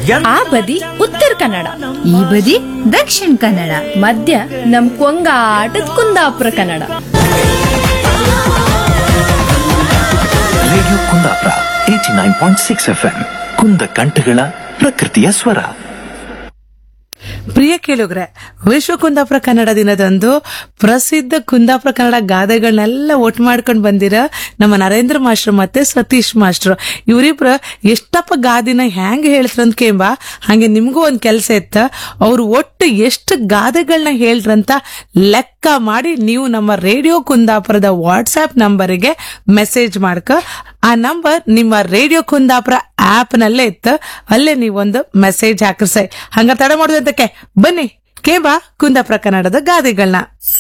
ಆ ಬದಿ ಉತ್ತರ ಕನ್ನಡ ಈ ಬದಿ ದಕ್ಷಿಣ ಕನ್ನಡ ಮಧ್ಯ ನಮ್ ಕೊಂಗಾಟದ Kundapura Kannada radio Kundapura eighty nine point six F M ಕುಂದ ಕಂಠಗಳ ಪ್ರಕೃತಿಯ ಸ್ವರ ಪ್ರಿಯ ಕೇಳುಗ್ರೆ ವಿಶ್ವ ಕುಂದಾಪುರ ಕನ್ನಡ ದಿನದಂದು ಪ್ರಸಿದ್ಧ ಕುಂದಾಪುರ ಕನ್ನಡ ಗಾದೆಗಳನ್ನೆಲ್ಲ ಒಟ್ಟು ಮಾಡ್ಕೊಂಡು ಬಂದಿರ ನಮ್ಮ ನರೇಂದ್ರ ಮಾಸ್ಟರ್ ಮತ್ತೆ ಸತೀಶ್ ಮಾಸ್ಟರ್ ಇವರಿಬ್ರ ಎಷ್ಟಪ್ಪ ಗಾದಿನ ಹೆಂಗ್ ಹೇಳ್ತಾರಂತ ಕೇಂಬ ಹಂಗೆ ನಿಮ್ಗೂ ಒಂದ್ ಕೆಲ್ಸ ಇತ್ತ ಅವ್ರು ಒಟ್ಟು ಎಷ್ಟು ಗಾದೆಗಳನ್ನ ಹೇಳ್ರಂತ ಲೆಕ್ಕ ಮಾಡಿ ನೀವು ನಮ್ಮ ರೇಡಿಯೋ ಕುಂದಾಪುರದ ವಾಟ್ಸ್ಆಪ್ ನಂಬರಿಗೆ ಮೆಸೇಜ್ ಮಾಡ್ಕ ಆ ನಂಬರ್ ನಿಮ್ಮ ರೇಡಿಯೋ ಕುಂದಾಪುರ ಆಪ್ ನಲ್ಲೇ ಇತ್ತು ಅಲ್ಲೇ ನೀವೊಂದು ಮೆಸೇಜ್ ಹಾಕ್ರಿ ಹಂಗ ತಡ ಮಾಡೋದಂತಕ್ಕೆ ಬನ್ನಿ ಕೇಬಾ ಕುಂದಾಪುರ ಕನ್ನಡದ ಗಾದೆಗಳನ್ನ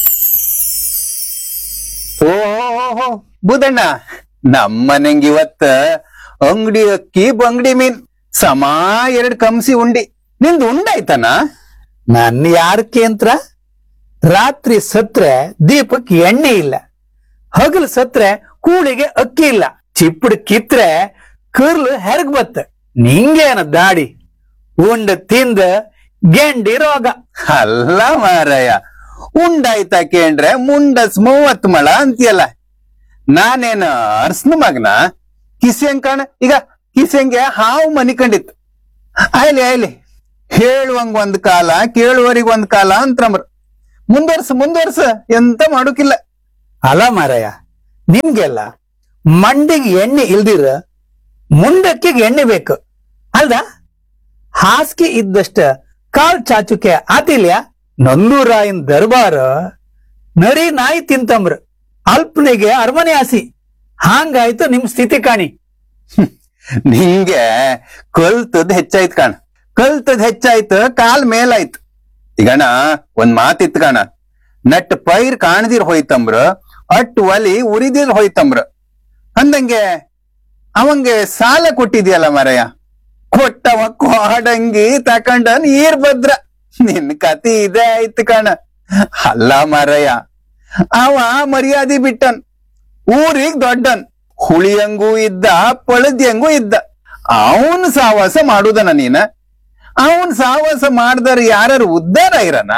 ಓಹೋ ಬುದಣ್ಣ ನಮ್ಮನೆಂಗ್ ಇವತ್ತ ಅಂಗಡಿ ಅಕ್ಕಿ ಬಂಗಡಿ ಮೀನ್ ಸಮ ಎರಡ್ ಕಂಸಿ ಉಂಡಿ ನಿಂದು ಉಂಡಾಯ್ತನ ನನ್ ಯಾರ ಕೇಂದ್ರ ರಾತ್ರಿ ಸತ್ರೆ ದೀಪಕ್ ಎಣ್ಣೆ ಇಲ್ಲ ಹಗಲು ಸತ್ರೆ ಕೂಳಿಗೆ ಅಕ್ಕಿ ಇಲ್ಲ ಚಿಪ್ಪಡ್ ಕಿತ್ರೆ ಕರ್ಲು ಹೆರಗ್ ಬತ್ತ ನಿಂಗೇನ ದಾಡಿ ಉಂಡ ತಿಂದ ಗೆಂಡಿ ರೋಗ ಅಲ್ಲ ಮಾರಾಯ ಉಂಡಾಯ್ತ ಕೇಂಡ್ರೆ ಮುಂಡಸ್ ಮೂವತ್ ಮಳ ಅಂತೀಯಲ್ಲ ನಾನೇನ ಅರ್ಸ್ನ ಮಗನ ಕಿಸೆಂಗ್ ಕಾಣ ಈಗ ಕಿಸೆಂಗೆ ಹಾವು ಮನಿ ಕಂಡಿತ್ತು ಆಯ್ಲಿ ಆಯ್ಲಿ ಹೇಳುವಂಗ್ ಒಂದ್ ಕಾಲ ಕೇಳುವರಿಗ್ ಒಂದ್ ಕಾಲ ಅಂತ್ರಮ್ರ ಮುಂದುವರ್ಸ ಮುಂದುವರ್ಸ ಎಂತ ಮಾಡುಕಿಲ್ಲ ಅಲ ಮಾರಾಯ ನಿಮ್ಗೆಲ್ಲ ಮಂಡಿಗೆ ಎಣ್ಣೆ ಇಲ್ದಿರ ಮುಂಡಕ್ಕಿಗೆ ಎಣ್ಣೆ ಬೇಕು ಅಲ್ದ ಹಾಸಿಗೆ ಇದ್ದಷ್ಟ ಕಾಲ್ ಚಾಚುಕೆ ಆತಿಲ್ಯ ನಲ್ಲೂರಾಯನ್ ದರ್ಬಾರ ನರಿ ನಾಯಿ ತಿಂತಂಬ್ರ ಅಲ್ಪನಿಗೆ ಅರಮನೆ ಆಸಿ ಹಾಂಗಾಯ್ತು ನಿಮ್ ಸ್ಥಿತಿ ಕಾಣಿ ನಿಂಗೆ ಕಲ್ತದ್ ಹೆಚ್ಚಾಯ್ತು ಕಾಣ ಕಲ್ತದ್ ಹೆಚ್ಚಾಯ್ತು ಕಾಲ್ ಮೇಲಾಯ್ತು ಈಗಣ ಒಂದ್ ಮಾತಿತ್ತು ಕಾಣ ನಟ್ ಪೈರ್ ಕಾಣದಿರ್ ಹೋಯ್ತಂಬ್ರ ಅಟ್ ಒಲಿ ಉರಿದಿರ್ ಹೋಯ್ತಂಬ್ರ ಅಂದಂಗೆ ಅವಂಗೆ ಸಾಲ ಕೊಟ್ಟಿದ್ಯಲ್ಲ ಮರಯ್ಯ ಕೊಟ್ಟವ ಕೋಡಂಗಿ ತಕೊಂಡ ನೀರ್ ಭದ್ರ ನಿನ್ ಕತಿ ಇದೇ ಆಯ್ತು ಕಣ ಅಲ್ಲ ಮರಯ್ಯ ಅವ ಮರ್ಯಾದೆ ಬಿಟ್ಟನ್ ಊರಿಗ್ ದೊಡ್ಡನ್ ಹುಳಿಯಂಗೂ ಇದ್ದ ಪಳದ್ಯಂಗೂ ಇದ್ದ ಅವನ್ ಸಾವಾಸ ಮಾಡುದನ ನೀನ ಅವನ್ ಸಾವಾಸ ಮಾಡ್ದರ್ ಯಾರು ಉದ್ಧಾರ ಇರನ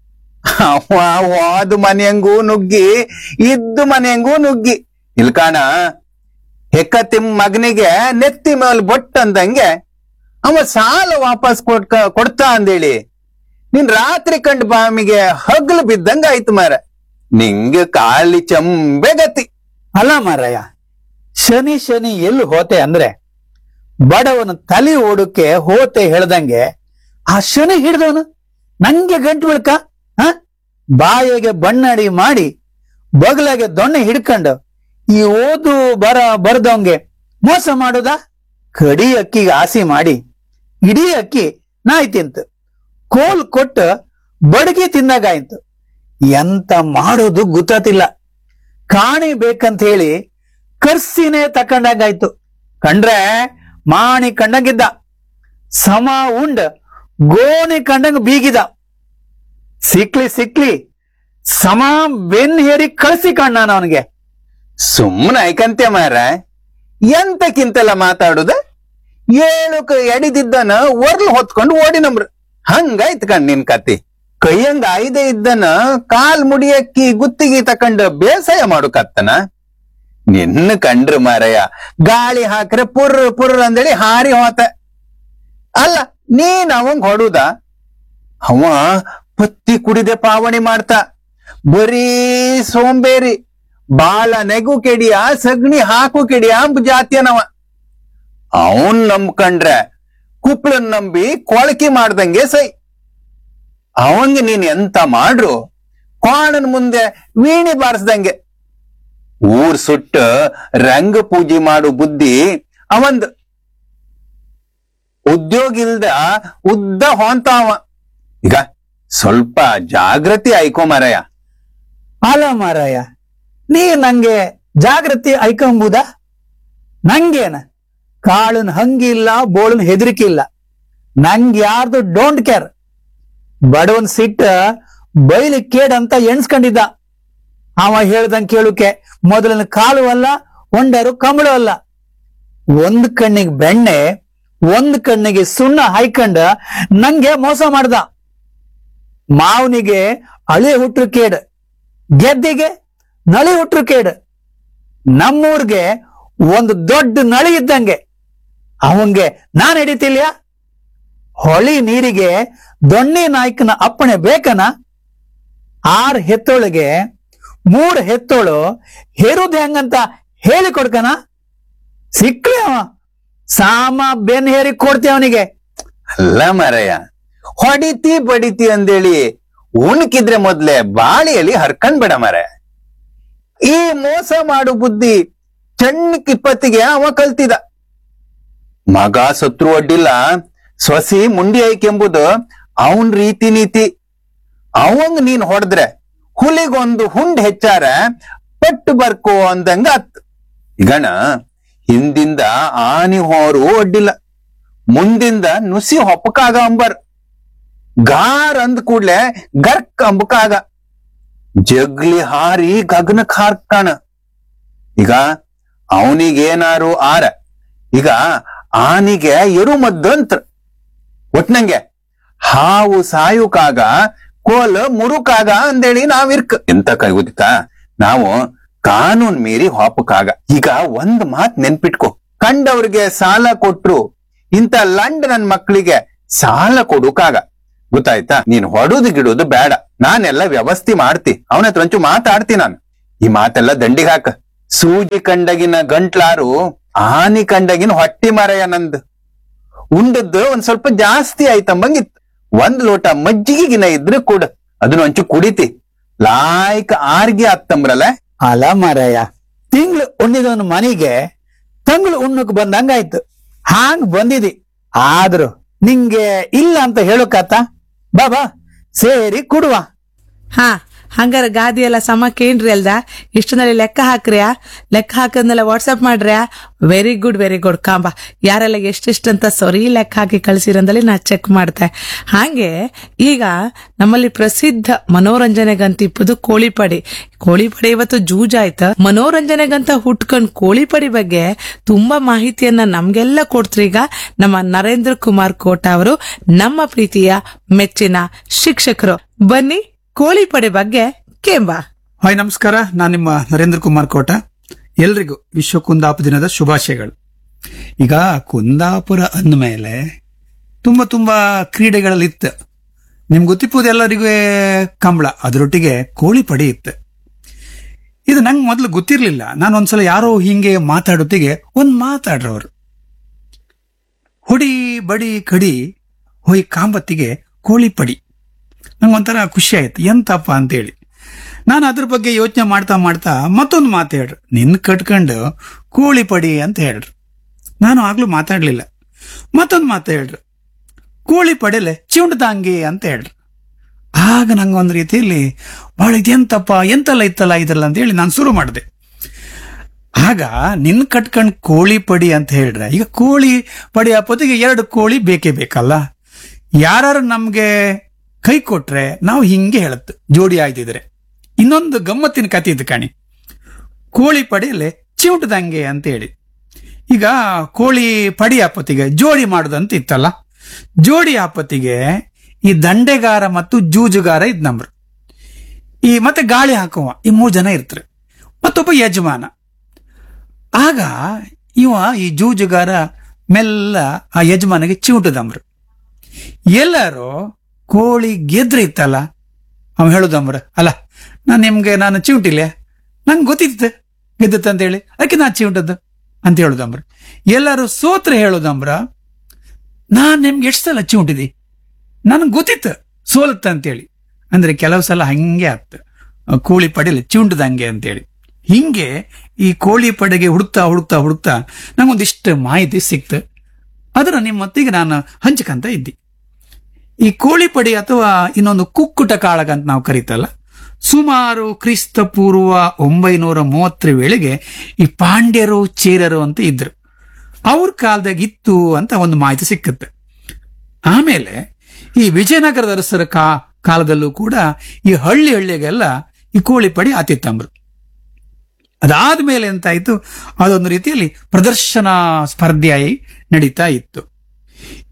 ಅವ ಹೋದ ಮನೆಯಂಗೂ ನುಗ್ಗಿ ಇದ್ದು ಮನೆಯಂಗೂ ನುಗ್ಗಿ ಇಲ್ಕಾಣ ಹೆಕ್ಕತಿಮ್ ಮಗನಿಗೆ ನೆತ್ತಿ ಮೇಲ್ ಬೊಟ್ಟ ಅಂದಂಗೆ ಅವ ಸಾಲ ವಾಪಸ್ ಕೊಡ್ಕ ಕೊಡ್ತಾ ಅಂದೇಳಿ ನಿನ್ ರಾತ್ರಿ ಕಂಡ್ ಬಾಮಿಗೆ ಹಗ್ಲು ಬಿದ್ದಂಗ ಆಯ್ತು ಮಾರ ನಿಂಗೆ ಕಾಲಿ ಚಂಬೆ ಗತಿ ಅಲ್ಲ ಮಾರಾಯ ಶನಿ ಶನಿ ಎಲ್ಲಿ ಹೋತೆ ಅಂದ್ರೆ ಬಡವನ ತಲೆ ಓಡಕ್ಕೆ ಹೋತೆ ಹೇಳ್ದಂಗೆ ಆ ಶನಿ ಹಿಡ್ದವನು ನಂಗೆ ಗಂಟು ಬಿಳ್ಕ ಹ ಬಾಯಿಗೆ ಬಣ್ಣಡಿ ಮಾಡಿ ಬಗಲಾಗೆ ದೊಣ್ಣೆ ಹಿಡ್ಕೊಂಡು ಈ ಓದು ಬರ ಬರ್ದವಂಗೆ ಮೋಸ ಮಾಡುದ ಕಡಿ ಅಕ್ಕಿಗೆ ಆಸಿ ಮಾಡಿ ಇಡೀ ಅಕ್ಕಿ ನಾಯಿ ತಿಂತು ಕೋಲ್ ಕೊಟ್ಟು ಬಡಗಿ ತಿಂದಾಗಾಯ್ತು ಎಂತ ಮಾಡೋದು ಗೊತ್ತಾತಿಲ್ಲ ಕಾಣಿ ಬೇಕಂತ ಹೇಳಿ ಕರ್ಸಿನೇ ತಕೊಂಡಾಗಾಯ್ತು ಕಂಡ್ರೆ ಮಾಣಿ ಕಂಡಂಗಿದ್ದ ಸಮ ಉಂಡ್ ಗೋಣಿ ಕಂಡಂಗ್ ಬೀಗಿದ ಸಿಕ್ಲಿ ಸಿಕ್ಲಿ ಸಮ ಬೆನ್ ಹೇರಿ ಕಳ್ಸಿ ಕಣ್ಣ ಅವನಿಗೆ ಸುಮ್ಮನೆ ಐಕಂತ್ಯ ಮಾರ ಎಂತಕ್ಕಿಂತೆಲ್ಲ ಮಾತಾಡುದ ಏಳುಕ ಎಡಿದಿದ್ದನ ಒರ್ಲ್ ಹೊತ್ಕೊಂಡು ಓಡಿನಮ್ರ ಹಂಗಾಯ್ತು ಕಣ್ ನಿನ್ ಕತಿ ಕೈಯಂಗ ಐದೆ ಇದ್ದನ ಕಾಲ್ ಮುಡಿಯಕ್ಕಿ ಗುತ್ತಿಗೆ ತಕೊಂಡ ಬೇಸಾಯ ಮಾಡು ಕತ್ತನ ನಿನ್ನ ಕಂಡ್ರು ಮಾರಯ್ಯ ಗಾಳಿ ಹಾಕ್ರೆ ಪುರ್ ಪುರ್ ಅಂದೇಳಿ ಹಾರಿ ಹೋತ ಅಲ್ಲ ನೀನ್ ಅವಂಗ್ ಹೊಡುದ ಅವ ಪತ್ತಿ ಕುಡಿದೆ ಪಾವಣಿ ಮಾಡ್ತಾ ಬರೀ ಸೋಂಬೇರಿ ಬಾಳ ನೆಗು ಕೆಡಿಯ ಸಗಣಿ ಹಾಕು ಕೆಡಿಯ ಅಂಬ ಜಾತಿಯನವ ಅವನ್ ನಂಬ್ಕಂಡ್ರೆ ಕುಪ್ಳನ್ ನಂಬಿ ಕೊಳಕಿ ಮಾಡ್ದಂಗೆ ಸೈ ಅವಂಗೆ ನೀನ್ ಎಂತ ಮಾಡ್ರು ಕೋಣನ್ ಮುಂದೆ ವೀಣಿ ಬಾರಿಸ್ದಂಗೆ ಊರ್ ಸುಟ್ಟು ರಂಗ ಪೂಜೆ ಮಾಡು ಬುದ್ಧಿ ಅವಂದ್ ಉದ್ಯೋಗ ಇಲ್ದ ಉದ್ದ ಹೊಂತಾವ ಈಗ ಸ್ವಲ್ಪ ಜಾಗೃತಿ ಆಯ್ಕೋ ಮಾರಯ್ಯ ಅಲ ಮಾರಾಯ ನೀ ನಂಗೆ ಜಾಗೃತಿ ಐಕೊಂಬುದ ನಂಗೇನ ಕಾಳನ್ ಹಂಗಿಲ್ಲ ಬೋಳನ್ ಹೆದರಿಕೆ ಇಲ್ಲ ನಂಗ್ ಯಾರ್ದು ಡೋಂಟ್ ಕೇರ್ ಬಡವನ್ ಸಿಟ್ಟ ಬೈಲಿ ಕೇಡ್ ಅಂತ ಎಣ್ಸ್ಕೊಂಡಿದ್ದ ಅವ ಹೇಳ್ದಂಗ್ ಕೇಳುಕೆ ಮೊದಲಿನ ಕಾಲು ಅಲ್ಲ ಒಂಡರು ಕಮಳು ಅಲ್ಲ ಒಂದ್ ಕಣ್ಣಿಗೆ ಬೆಣ್ಣೆ ಒಂದ್ ಕಣ್ಣಿಗೆ ಸುಣ್ಣ ಹಾಯ್ಕೊಂಡ ನಂಗೆ ಮೋಸ ಮಾಡ್ದ ಮಾವನಿಗೆ ಅಳಿ ಹುಟ್ರು ಕೇಡ್ ಗೆದ್ದಿಗೆ ನಳಿ ಹುಟ್ರು ಕೇಡ್ ನಮ್ಮೂರ್ಗೆ ಒಂದು ದೊಡ್ಡ ನಳಿ ಇದ್ದಂಗೆ ಅವಂಗೆ ನಾನ್ ಹಿಡಿತಿಲ್ಯಾ ಹೊಳಿ ನೀರಿಗೆ ದೊಣ್ಣೆ ನಾಯ್ಕನ ಅಪ್ಪಣೆ ಬೇಕನ ಆರ್ ಹೆತ್ತೋಳಿಗೆ ಮೂರ್ ಹೆತ್ತೋಳು ಹೇರುದ್ ಹೆಂಗಂತ ಹೇಳಿ ಕೊಡ್ಕನ ಸಿಕ್ಕ್ಲಿ ಅವ ಸಾಮ ಬೆನ್ ಹೇರಿ ಕೊಡ್ತಿ ಅವನಿಗೆ ಅಲ್ಲ ಮರಯ್ಯ ಹೊಡಿತಿ ಬಡಿತಿ ಅಂದೇಳಿ ಉಣ್ಕಿದ್ರೆ ಮೊದ್ಲೇ ಬಾಳಿಯಲ್ಲಿ ಹರ್ಕಂಡ್ ಬಿಡ ಮರ ಈ ಮೋಸ ಮಾಡು ಬುದ್ಧಿ ಚಣ್ಣಕ್ಕಿಪ್ಪತ್ತಿಗೆ ಅವ ಕಲ್ತಿದ ಮಗ ಸತ್ರು ಅಡ್ಡಿಲ್ಲ ಸೊಸಿ ಮುಂಡಿ ಐಕೆಂಬುದು ಅವನ್ ರೀತಿ ನೀತಿ ಅವಂಗ್ ನೀನ್ ಹೊಡೆದ್ರೆ ಹುಲಿಗೊಂದು ಹುಂಡ್ ಹೆಚ್ಚಾರ ಪಟ್ಟು ಬರ್ಕೋ ಅಂದಂಗ ಅತ್ ಈಗಣ ಹಿಂದಿಂದ ಆನಿ ಹೋರು ಅಡ್ಡಿಲ್ಲ ಮುಂದಿಂದ ನುಸಿ ಹೊಪ್ಪಕಾಗ ಅಂಬರ್ ಗಾರ್ ಅಂದ್ ಕೂಡ್ಲೆ ಗರ್ಕ್ ಅಂಬಕಾಗ ಜಗ್ಲಿ ಹಾರಿ ಗಗನಕ್ ಹಾರ್ಕಾಣ ಈಗ ಅವನಿಗೇನಾರು ಆರ ಈಗ ಆನಿಗೆ ಎರು ಮದ್ದಂತ್ರ ಒಟ್ನಂಗೆ ಹಾವು ಸಾಯುಕಾಗ ಕೋಲ್ ಮುರುಕಾಗ ಅಂದೇಳಿ ನಾವಿರ್ಕ ಎಂತ ಕೈ ಗೊತ್ತಾ ನಾವು ಕಾನೂನ್ ಮೀರಿ ಹಾಪಕ್ಕಾಗ ಈಗ ಒಂದ್ ಮಾತ್ ನೆನ್ಪಿಟ್ಕೊ ಕಂಡವ್ರಿಗೆ ಸಾಲ ಕೊಟ್ರು ಇಂತ ಲಂಡ್ ನನ್ ಮಕ್ಳಿಗೆ ಸಾಲ ಕೊಡುಕಾಗ ಗೊತ್ತಾಯ್ತಾ ನೀನ್ ಹೊಡುದು ಗಿಡುದು ಬೇಡ ನಾನೆಲ್ಲ ವ್ಯವಸ್ಥೆ ಮಾಡ್ತಿ ಅವನ ಹತ್ರ ಒಂಚೂರು ಮಾತಾಡ್ತಿ ನಾನು ಈ ಮಾತೆಲ್ಲ ದಂಡಿಗೆ ಹಾಕ ಸೂಜಿ ಕಂಡಗಿನ ಗಂಟ್ಲಾರು ಆನಿ ಕಂಡಗಿನ ಹೊಟ್ಟಿ ಮರೆಯ ನಂದು ಉಂಡದ್ದು ಒಂದ್ ಸ್ವಲ್ಪ ಜಾಸ್ತಿ ಆಯ್ತಂಬಂಗಿತ್ತು ಒಂದ್ ಲೋಟ ಮಜ್ಜಿಗೆಗಿನ ಇದ್ರೆ ಕೂಡ ಅದನ್ನ ಒಂಚು ಕುಡಿತಿ ಲಾಯ್ಕ ಆರ್ಗಿ ಆತ್ತಂಬ್ರಲ್ಲ ಅಲ ಮಾರಾಯ ತಿಂಗಳು ಉಣ್ಣಿದವನ ಮನೆಗೆ ತಂಗಳು ಉಣ್ಣಕ್ ಬಂದಂಗಾಯ್ತು ಹಾಂಗ್ ಬಂದಿದಿ ಆದ್ರೂ ನಿಂಗೆ ಇಲ್ಲ ಅಂತ ಹೇಳೋಕಾತ ಬಾ ಬಾ ಸೇರಿ ಕುಡುವ ಹಾ ಹಂಗಾರ ಗಾದಿ ಎಲ್ಲ ಸಮಕ್ಕೇನ್ರಿ ಅಲ್ದ ಇಷ್ಟನಲ್ಲಿ ಲೆಕ್ಕ ಹಾಕ್ರ್ಯಾ ಲೆಕ್ಕ ಹಾಕದ್ನೆಲ್ಲ ವಾಟ್ಸಪ್ ಮಾಡ್ರ್ಯಾ ವೆರಿ ಗುಡ್ ವೆರಿ ಗುಡ್ ಕಾಂಬ ಯಾರೆಲ್ಲ ಎಷ್ಟೆಷ್ಟಂತ ಸೊರಿ ಲೆಕ್ಕ ಹಾಕಿ ಕಳ್ಸಿರಂದಲ್ಲಿ ನಾ ಚೆಕ್ ಮಾಡ್ತೆ ಹಾಗೆ ಈಗ ನಮ್ಮಲ್ಲಿ ಪ್ರಸಿದ್ಧ ಮನೋರಂಜನೆಗಂತಿಪ್ಪದು ಕೋಳಿಪಡಿ ಕೋಳಿಪಡಿ ಇವತ್ತು ಜೂಜಾಯ್ತ ಮನೋರಂಜನೆಗಂತ ಹುಟ್ಕೊಂಡ್ ಕೋಳಿಪಡಿ ಬಗ್ಗೆ ತುಂಬಾ ಮಾಹಿತಿಯನ್ನ ನಮ್ಗೆಲ್ಲ ಕೊಡ್ತ್ರಿ ಈಗ ನಮ್ಮ ನರೇಂದ್ರ ಕುಮಾರ್ ಕೋಟ ಅವರು ನಮ್ಮ ಪ್ರೀತಿಯ ಮೆಚ್ಚಿನ ಶಿಕ್ಷಕರು ಬನ್ನಿ ಕೋಳಿಪಡೆ ಬಗ್ಗೆ ಕೇಂಬ ಹಾಯ್ ನಮಸ್ಕಾರ ನಾನು ನಿಮ್ಮ ನರೇಂದ್ರ ಕುಮಾರ್ ಕೋಟ ಎಲ್ರಿಗೂ ವಿಶ್ವ ಕುಂದಾಪು ದಿನದ ಶುಭಾಶಯಗಳು ಈಗ ಕುಂದಾಪುರ ಅಂದಮೇಲೆ ತುಂಬಾ ತುಂಬಾ ಕ್ರೀಡೆಗಳಲ್ಲಿತ್ತು ನಿಮ್ಗೆ ಗೊತ್ತಿಪ್ಪುದು ಎಲ್ಲರಿಗೂ ಕಂಬಳ ಅದರೊಟ್ಟಿಗೆ ಕೋಳಿ ಪಡಿ ಇತ್ತು ಇದು ನಂಗೆ ಮೊದಲು ಗೊತ್ತಿರ್ಲಿಲ್ಲ ನಾನು ಒಂದ್ಸಲ ಯಾರೋ ಹಿಂಗೆ ಮಾತಾಡೋತ್ತಿಗೆ ಒಂದ್ ಮಾತಾಡ್ರವ್ರು ಹುಡಿ ಬಡಿ ಕಡಿ ಹೊಯ್ ಕಾಂಬತ್ತಿಗೆ ಕೋಳಿ ಪಡಿ ನಂಗೊಂಥರ ಖುಷಿ ಆಯ್ತು ಎಂತಪ್ಪ ಅಂತೇಳಿ ನಾನು ಅದ್ರ ಬಗ್ಗೆ ಯೋಚನೆ ಮಾಡ್ತಾ ಮಾಡ್ತಾ ಮತ್ತೊಂದು ಮಾತು ಹೇಳ್ರಿ ನಿನ್ ಕಟ್ಕೊಂಡು ಕೋಳಿ ಪಡಿ ಅಂತ ಹೇಳ್ರಿ ನಾನು ಆಗ್ಲೂ ಮಾತಾಡ್ಲಿಲ್ಲ ಮತ್ತೊಂದು ಮಾತು ಹೇಳ್ರಿ ಕೋಳಿ ಪಡೆಲೆ ಚಿವುಂಡ್ದಾಂಗಿ ಅಂತ ಹೇಳ್ರಿ ಆಗ ನಂಗೆ ಒಂದು ರೀತಿಯಲ್ಲಿ ಬಹಳ ಇದೆಂತಪ್ಪ ಎಂತೆಲ್ಲ ಇತ್ತಲ್ಲ ಇದಲ್ಲ ಅಂತ ಹೇಳಿ ನಾನು ಶುರು ಮಾಡಿದೆ ಆಗ ನಿನ್ ಕಟ್ಕೊಂಡ್ ಕೋಳಿ ಪಡಿ ಅಂತ ಹೇಳ್ರೆ ಈಗ ಕೋಳಿ ಪಡಿ ಹಾಕೋದಿಗೆ ಎರಡು ಕೋಳಿ ಬೇಕೇ ಬೇಕಲ್ಲ ಯಾರು ನಮ್ಗೆ ಕೈ ಕೊಟ್ರೆ ನಾವು ಹಿಂಗೆ ಹೇಳತ್ತು ಜೋಡಿ ಆಯ್ತಿದ್ರೆ ಇನ್ನೊಂದು ಗಮ್ಮತ್ತಿನ ಕಥೆ ಇದು ಕಾಣಿ ಕೋಳಿ ಪಡೆಯಲ್ಲೇ ಚಿವುಟದಂಗೆ ಅಂತ ಹೇಳಿ ಈಗ ಕೋಳಿ ಪಡಿ ಆಪತ್ತಿಗೆ ಜೋಡಿ ಮಾಡುದಂತ ಇತ್ತಲ್ಲ ಜೋಡಿ ಆಪತ್ತಿಗೆ ಈ ದಂಡೆಗಾರ ಮತ್ತು ಜೂಜುಗಾರ ಇದ್ ನಮ್ರು ಈ ಮತ್ತೆ ಗಾಳಿ ಹಾಕುವ ಈ ಮೂರು ಜನ ಇರ್ತಾರೆ ಮತ್ತೊಬ್ಬ ಯಜಮಾನ ಆಗ ಇವ ಈ ಜೂಜುಗಾರ ಮೆಲ್ಲ ಆ ಯಜಮಾನಿಗೆ ಚಿವುಟದಮ್ರು ಎಲ್ಲರೂ ಕೋಳಿ ಗೆದ್ರೆ ಇತ್ತಲ್ಲ ಅವ ಹೇಳುದಮ್ರ ಅಲ್ಲ ನಾನು ನಿಮ್ಗೆ ನಾನು ಚಿವುಟಿಲ್ಲೆ ನಂಗೆ ಗೊತ್ತಿತ್ತು ಗೆದ್ದತ್ತ ಅಂತ ಹೇಳಿ ಅದಕ್ಕೆ ನಾ ಚಿವುಟದ್ದು ಅಂತ ಹೇಳುದಮ್ರ ಎಲ್ಲರೂ ಸೋತ್ರೆ ಹೇಳುದಮ್ರ ನಾನ್ ನಿಮ್ಗೆ ಎಷ್ಟು ಸಲ ಚಿವುಟಿದಿ ನನಗೆ ಗೊತ್ತಿತ್ತು ಸೋಲತ್ತ ಅಂತೇಳಿ ಅಂದ್ರೆ ಕೆಲವು ಸಲ ಹಂಗೆ ಆತ್ ಕೋಳಿ ಪಡೆಯಲ್ಲಿ ಚಿವುಟದಂಗೆ ಅಂತೇಳಿ ಹಿಂಗೆ ಈ ಕೋಳಿ ಪಡೆಗೆ ಹುಡುಕ್ತಾ ಹುಡುಕ್ತಾ ಹುಡುಕ್ತಾ ನಂಗೊಂದಿಷ್ಟು ಮಾಹಿತಿ ಸಿಕ್ತು ಅದನ್ನ ನಿಮ್ಮ ಮತ್ತಿಗೆ ನಾನು ಹಂಚ್ಕಂತ ಇದ್ದಿ ಈ ಕೋಳಿ ಪಡಿ ಅಥವಾ ಇನ್ನೊಂದು ಕುಕ್ಕುಟ ಕಾಳಗ ಅಂತ ನಾವು ಕರೀತಲ್ಲ ಸುಮಾರು ಕ್ರಿಸ್ತ ಪೂರ್ವ ಒಂಬೈನೂರ ಮೂವತ್ತರ ವೇಳೆಗೆ ಈ ಪಾಂಡ್ಯರು ಚೇರರು ಅಂತ ಇದ್ರು ಅವ್ರ ಕಾಲದಾಗ ಇತ್ತು ಅಂತ ಒಂದು ಮಾಹಿತಿ ಸಿಕ್ಕುತ್ತೆ ಆಮೇಲೆ ಈ ವಿಜಯನಗರದ ಅರಸರ ಕಾ ಕಾಲದಲ್ಲೂ ಕೂಡ ಈ ಹಳ್ಳಿ ಹಳ್ಳಿಗೆಲ್ಲ ಈ ಕೋಳಿ ಪಡಿ ಆತಿತ್ತಂಬ್ರು ಅದಾದ್ಮೇಲೆ ಎಂತಾಯ್ತು ಅದೊಂದು ರೀತಿಯಲ್ಲಿ ಪ್ರದರ್ಶನ ಸ್ಪರ್ಧೆಯಾಗಿ ನಡೀತಾ ಇತ್ತು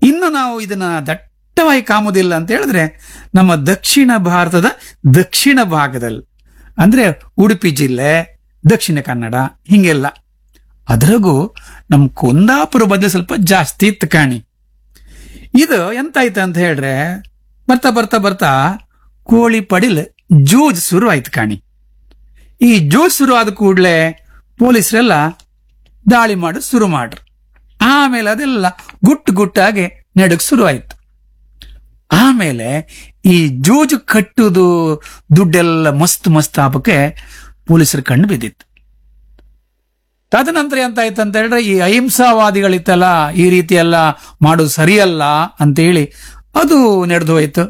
ಇನ್ನು ನಾವು ಇದನ್ನ ದಟ್ಟವಾಗಿ ಕಾಮುದಿಲ್ಲ ಅಂತ ಹೇಳಿದ್ರೆ ನಮ್ಮ ದಕ್ಷಿಣ ಭಾರತದ ದಕ್ಷಿಣ ಭಾಗದಲ್ಲಿ ಅಂದ್ರೆ ಉಡುಪಿ ಜಿಲ್ಲೆ ದಕ್ಷಿಣ ಕನ್ನಡ ಹಿಂಗೆಲ್ಲ ಅದ್ರಾಗೂ ನಮ್ಮ ಕುಂದಾಪುರ ಬದಲು ಸ್ವಲ್ಪ ಜಾಸ್ತಿ ಇತ್ತು ಕಾಣಿ ಇದು ಎಂತಾಯ್ತು ಅಂತ ಹೇಳ್ರೆ ಬರ್ತಾ ಬರ್ತಾ ಬರ್ತಾ ಕೋಳಿ ಪಡಿಲ್ ಜೂಜ್ ಶುರು ಆಯ್ತು ಕಾಣಿ ಈ ಜೂಜ್ ಶುರು ಆದ ಕೂಡಲೇ ಪೊಲೀಸರೆಲ್ಲ ದಾಳಿ ಮಾಡು ಶುರು ಮಾಡ್ರು ಆಮೇಲೆ ಅದೆಲ್ಲ ಗುಟ್ಟು ಗುಟ್ಟಾಗಿ ನಡಕ್ ಶುರು ಆಯ್ತು ಆಮೇಲೆ ಈ ಜೂಜು ಕಟ್ಟುದು ದುಡ್ಡೆಲ್ಲ ಮಸ್ತ್ ಮಸ್ತ್ ಆಪಕ್ಕೆ ಪೊಲೀಸರು ಕಣ್ಣು ಬಿದ್ದಿತ್ತು ತದನಂತರ ಎಂತ ಆಯ್ತು ಅಂತ ಹೇಳಿದ್ರೆ ಈ ಅಹಿಂಸಾವಾದಿಗಳಿತ್ತಲ್ಲ ಈ ರೀತಿ ಎಲ್ಲ ಮಾಡೋದು ಸರಿಯಲ್ಲ ಅಂತ ಹೇಳಿ ಅದು ನಡೆದು ಹೋಯ್ತು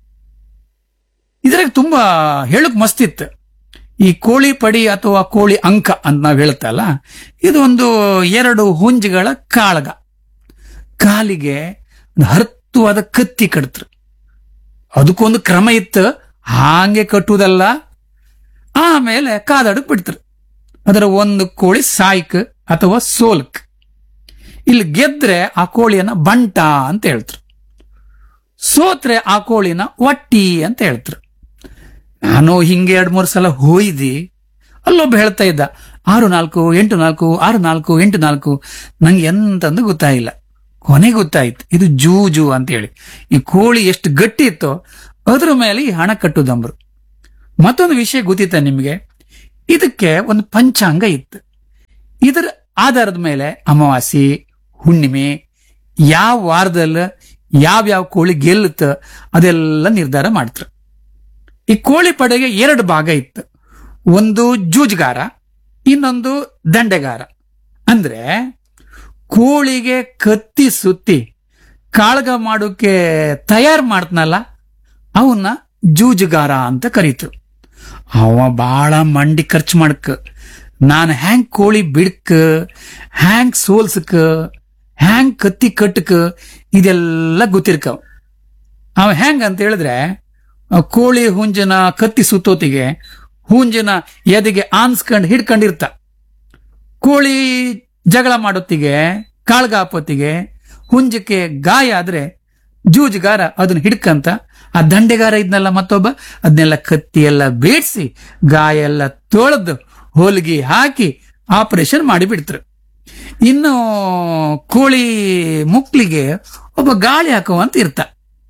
ಇದ್ರಾಗ ತುಂಬಾ ಹೇಳಕ್ ಮಸ್ತಿತ್ತು ಈ ಕೋಳಿ ಪಡಿ ಅಥವಾ ಕೋಳಿ ಅಂಕ ಅಂತ ನಾವು ಹೇಳ್ತಲ್ಲ ಇದು ಒಂದು ಎರಡು ಹುಂಜಗಳ ಕಾಳಗ ಕಾಲಿಗೆ ಒಂದು ಹರ್ತವಾದ ಕತ್ತಿ ಕಟ್ತ್ರು ಅದಕ್ಕೊಂದು ಕ್ರಮ ಇತ್ತು ಹಾಗೆ ಕಟ್ಟುವುದಲ್ಲ ಆಮೇಲೆ ಕಾದಾಡಕ್ ಬಿಡ್ತಾರೆ ಅದರ ಒಂದು ಕೋಳಿ ಸಾಯ್ಕ್ ಅಥವಾ ಸೋಲ್ಕ್ ಇಲ್ಲಿ ಗೆದ್ರೆ ಆ ಕೋಳಿಯನ್ನ ಬಂಟ ಅಂತ ಹೇಳ್ತಾರೆ ಸೋತ್ರೆ ಆ ಕೋಳಿನ ಒಟ್ಟಿ ಅಂತ ಹೇಳ್ತಾರೆ ನಾನು ಹಿಂಗೆ ಎರಡ್ ಮೂರು ಸಲ ಹೋಯ್ದಿ ಅಲ್ಲೊಬ್ಬ ಹೇಳ್ತಾ ಇದ್ದ ಆರು ನಾಲ್ಕು ಎಂಟು ನಾಲ್ಕು ಆರು ನಾಲ್ಕು ಎಂಟು ನಾಲ್ಕು ನಂಗೆ ಎಂತಂದು ಗೊತ್ತಾಯಿಲ್ಲ ಕೊನೆಗೆ ಗೊತ್ತಾಯ್ತು ಇದು ಜೂಜು ಅಂತ ಹೇಳಿ ಈ ಕೋಳಿ ಎಷ್ಟು ಗಟ್ಟಿ ಇತ್ತೋ ಅದ್ರ ಮೇಲೆ ಈ ಹಣ ಕಟ್ಟುದಂಬ್ರು ಮತ್ತೊಂದು ವಿಷಯ ಗೊತ್ತಿತ್ತ ನಿಮಗೆ ಇದಕ್ಕೆ ಒಂದು ಪಂಚಾಂಗ ಇತ್ತು ಇದರ ಆಧಾರದ ಮೇಲೆ ಅಮಾವಾಸ್ಯೆ ಹುಣ್ಣಿಮೆ ಯಾವ ವಾರದಲ್ಲಿ ಯಾವ್ಯಾವ ಕೋಳಿ ಗೆಲ್ಲುತ್ತ ಅದೆಲ್ಲ ನಿರ್ಧಾರ ಮಾಡ್ತಾರೆ ಈ ಕೋಳಿ ಪಡೆಗೆ ಎರಡು ಭಾಗ ಇತ್ತು ಒಂದು ಜೂಜ್ಗಾರ ಇನ್ನೊಂದು ದಂಡೆಗಾರ ಅಂದ್ರೆ ಕೋಳಿಗೆ ಕತ್ತಿ ಸುತ್ತಿ ಕಾಳಗ ಮಾಡೋಕೆ ತಯಾರು ಮಾಡ್ತನಲ್ಲ ಅವನ್ನ ಜೂಜುಗಾರ ಅಂತ ಕರೀತರು ಅವ ಬಾಳ ಮಂಡಿ ಖರ್ಚು ಮಾಡಕ್ ನಾನು ಹ್ಯಾಂಗ್ ಕೋಳಿ ಬಿಡ್ಕ್ ಹ್ಯಾಂಗ್ ಸೋಲ್ಸಕ್ ಹ್ಯಾಂಗ್ ಕತ್ತಿ ಕಟ್ಟಕ್ ಇದೆಲ್ಲ ಗೊತ್ತಿರ್ಕವ್ ಅವ ಹೆಂಗ್ ಅಂತ ಹೇಳಿದ್ರೆ ಆ ಕೋಳಿ ಹುಂಜನ ಕತ್ತಿ ಸುತ್ತೋತಿಗೆ ಹುಂಜನ ಎದೆಗೆ ಆನ್ಸ್ಕೊಂಡ್ ಹಿಡ್ಕೊಂಡಿರ್ತ ಕೋಳಿ ಜಗಳ ಮಾಡೋತ್ತಿಗೆ ಕಾಳ್ಗಾಪೊತ್ತಿಗೆ ಹುಂಜಕ್ಕೆ ಗಾಯ ಆದ್ರೆ ಜೂಜುಗಾರ ಅದನ್ನ ಹಿಡ್ಕಂತ ಆ ದಂಡೆಗಾರ ಇದ್ನಲ್ಲ ಮತ್ತೊಬ್ಬ ಅದನ್ನೆಲ್ಲ ಕತ್ತಿ ಎಲ್ಲ ಬೇಡ್ಸಿ ಗಾಯ ಎಲ್ಲ ತೊಳೆದು ಹೊಲ್ಗಿ ಹಾಕಿ ಆಪರೇಷನ್ ಮಾಡಿ ಬಿಡ್ತಾರೆ ಇನ್ನು ಕೋಳಿ ಮುಕ್ಲಿಗೆ ಒಬ್ಬ ಗಾಳಿ ಹಾಕುವಂತ ಇರ್ತ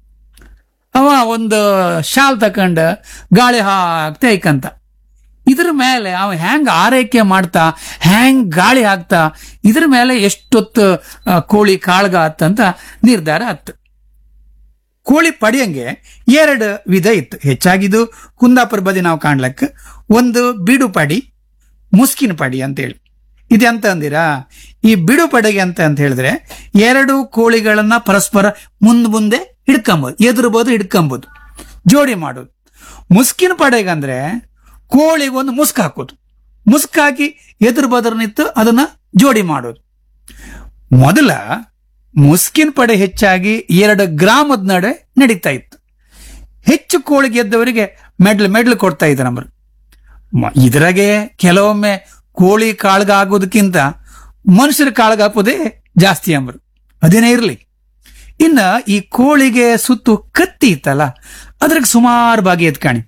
ಅವ ಒಂದು ಶಾಲ್ ತಕೊಂಡ ಗಾಳಿ ಹಾಕ್ತಾ ಐಕಂತ ಇದ್ರ ಮೇಲೆ ಅವ ಹೆಂಗ್ ಆರೈಕೆ ಮಾಡ್ತಾ ಹೆಂಗ್ ಗಾಳಿ ಹಾಕ್ತಾ ಇದ್ರ ಮೇಲೆ ಎಷ್ಟೊತ್ತು ಆ, ಕೋಳಿ ಕಾಳ್ಗ ಆತ್ತಂತ ನಿರ್ಧಾರ ಆತ್ತು ಕೋಳಿ ಪಡಿಯಂಗೆ ಎರಡು ವಿಧ ಇತ್ತು ಹೆಚ್ಚಾಗಿದ್ದು ಕುಂದಾಪುರ ಬದಿ ನಾವು ಕಾಣ್ಲಕ್ಕ ಒಂದು ಬಿಡು ಪಡಿ ಮುಸ್ಕಿನ ಪಡಿ ಅಂತೇಳಿ ಇದೆಂತ ಅಂದಿರಾ ಈ ಬಿಡು ಪಡೆಗೆ ಅಂತ ಅಂತ ಹೇಳಿದ್ರೆ ಎರಡು ಕೋಳಿಗಳನ್ನ ಪರಸ್ಪರ ಮುಂದ್ ಮುಂದೆ ಹಿಡ್ಕೊಂಬೋದು ಎದುರ್ಬೋದು ಹಿಡ್ಕೊಂಬೋದು ಜೋಡಿ ಮಾಡೋದು ಮುಸ್ಕಿನ ಪಡೆಗಂದ್ರೆ ಕೋಳಿಗೆ ಒಂದು ಮುಸ್ಕ್ ಹಾಕೋದು ಮುಸ್ಕ್ ಹಾಕಿ ಎದುರು ಬದರ್ ನಿಂತು ಅದನ್ನ ಜೋಡಿ ಮಾಡೋದು ಮೊದಲ ಮುಸ್ಕಿನ ಪಡೆ ಹೆಚ್ಚಾಗಿ ಎರಡು ಗ್ರಾಮದ ನಡೆ ನಡೀತಾ ಇತ್ತು ಹೆಚ್ಚು ಕೋಳಿ ಗೆದ್ದವರಿಗೆ ಮೆಡ್ಲ್ ಮೆಡ್ಲ್ ಕೊಡ್ತಾ ಇದ್ರು ನಮ್ಮರು ಮ- ಇದ್ರಾಗೆ ಕೆಲವೊಮ್ಮೆ ಕೋಳಿ ಕಾಳ್ಗ ಆಗೋದಕ್ಕಿಂತ ಮನುಷ್ಯರ ಕಾಳ್ಗ ಹಾಕೋದೇ ಜಾಸ್ತಿ ಅಂಬರು ಅದೇನೇ ಇರಲಿ ಇನ್ನ ಈ ಕೋಳಿಗೆ ಸುತ್ತು ಕತ್ತಿ ಇತ್ತಲ್ಲ ಅದ್ರಾಗ ಸುಮಾರು ಭಾಗ ಎದ್ ಕಾಣಿ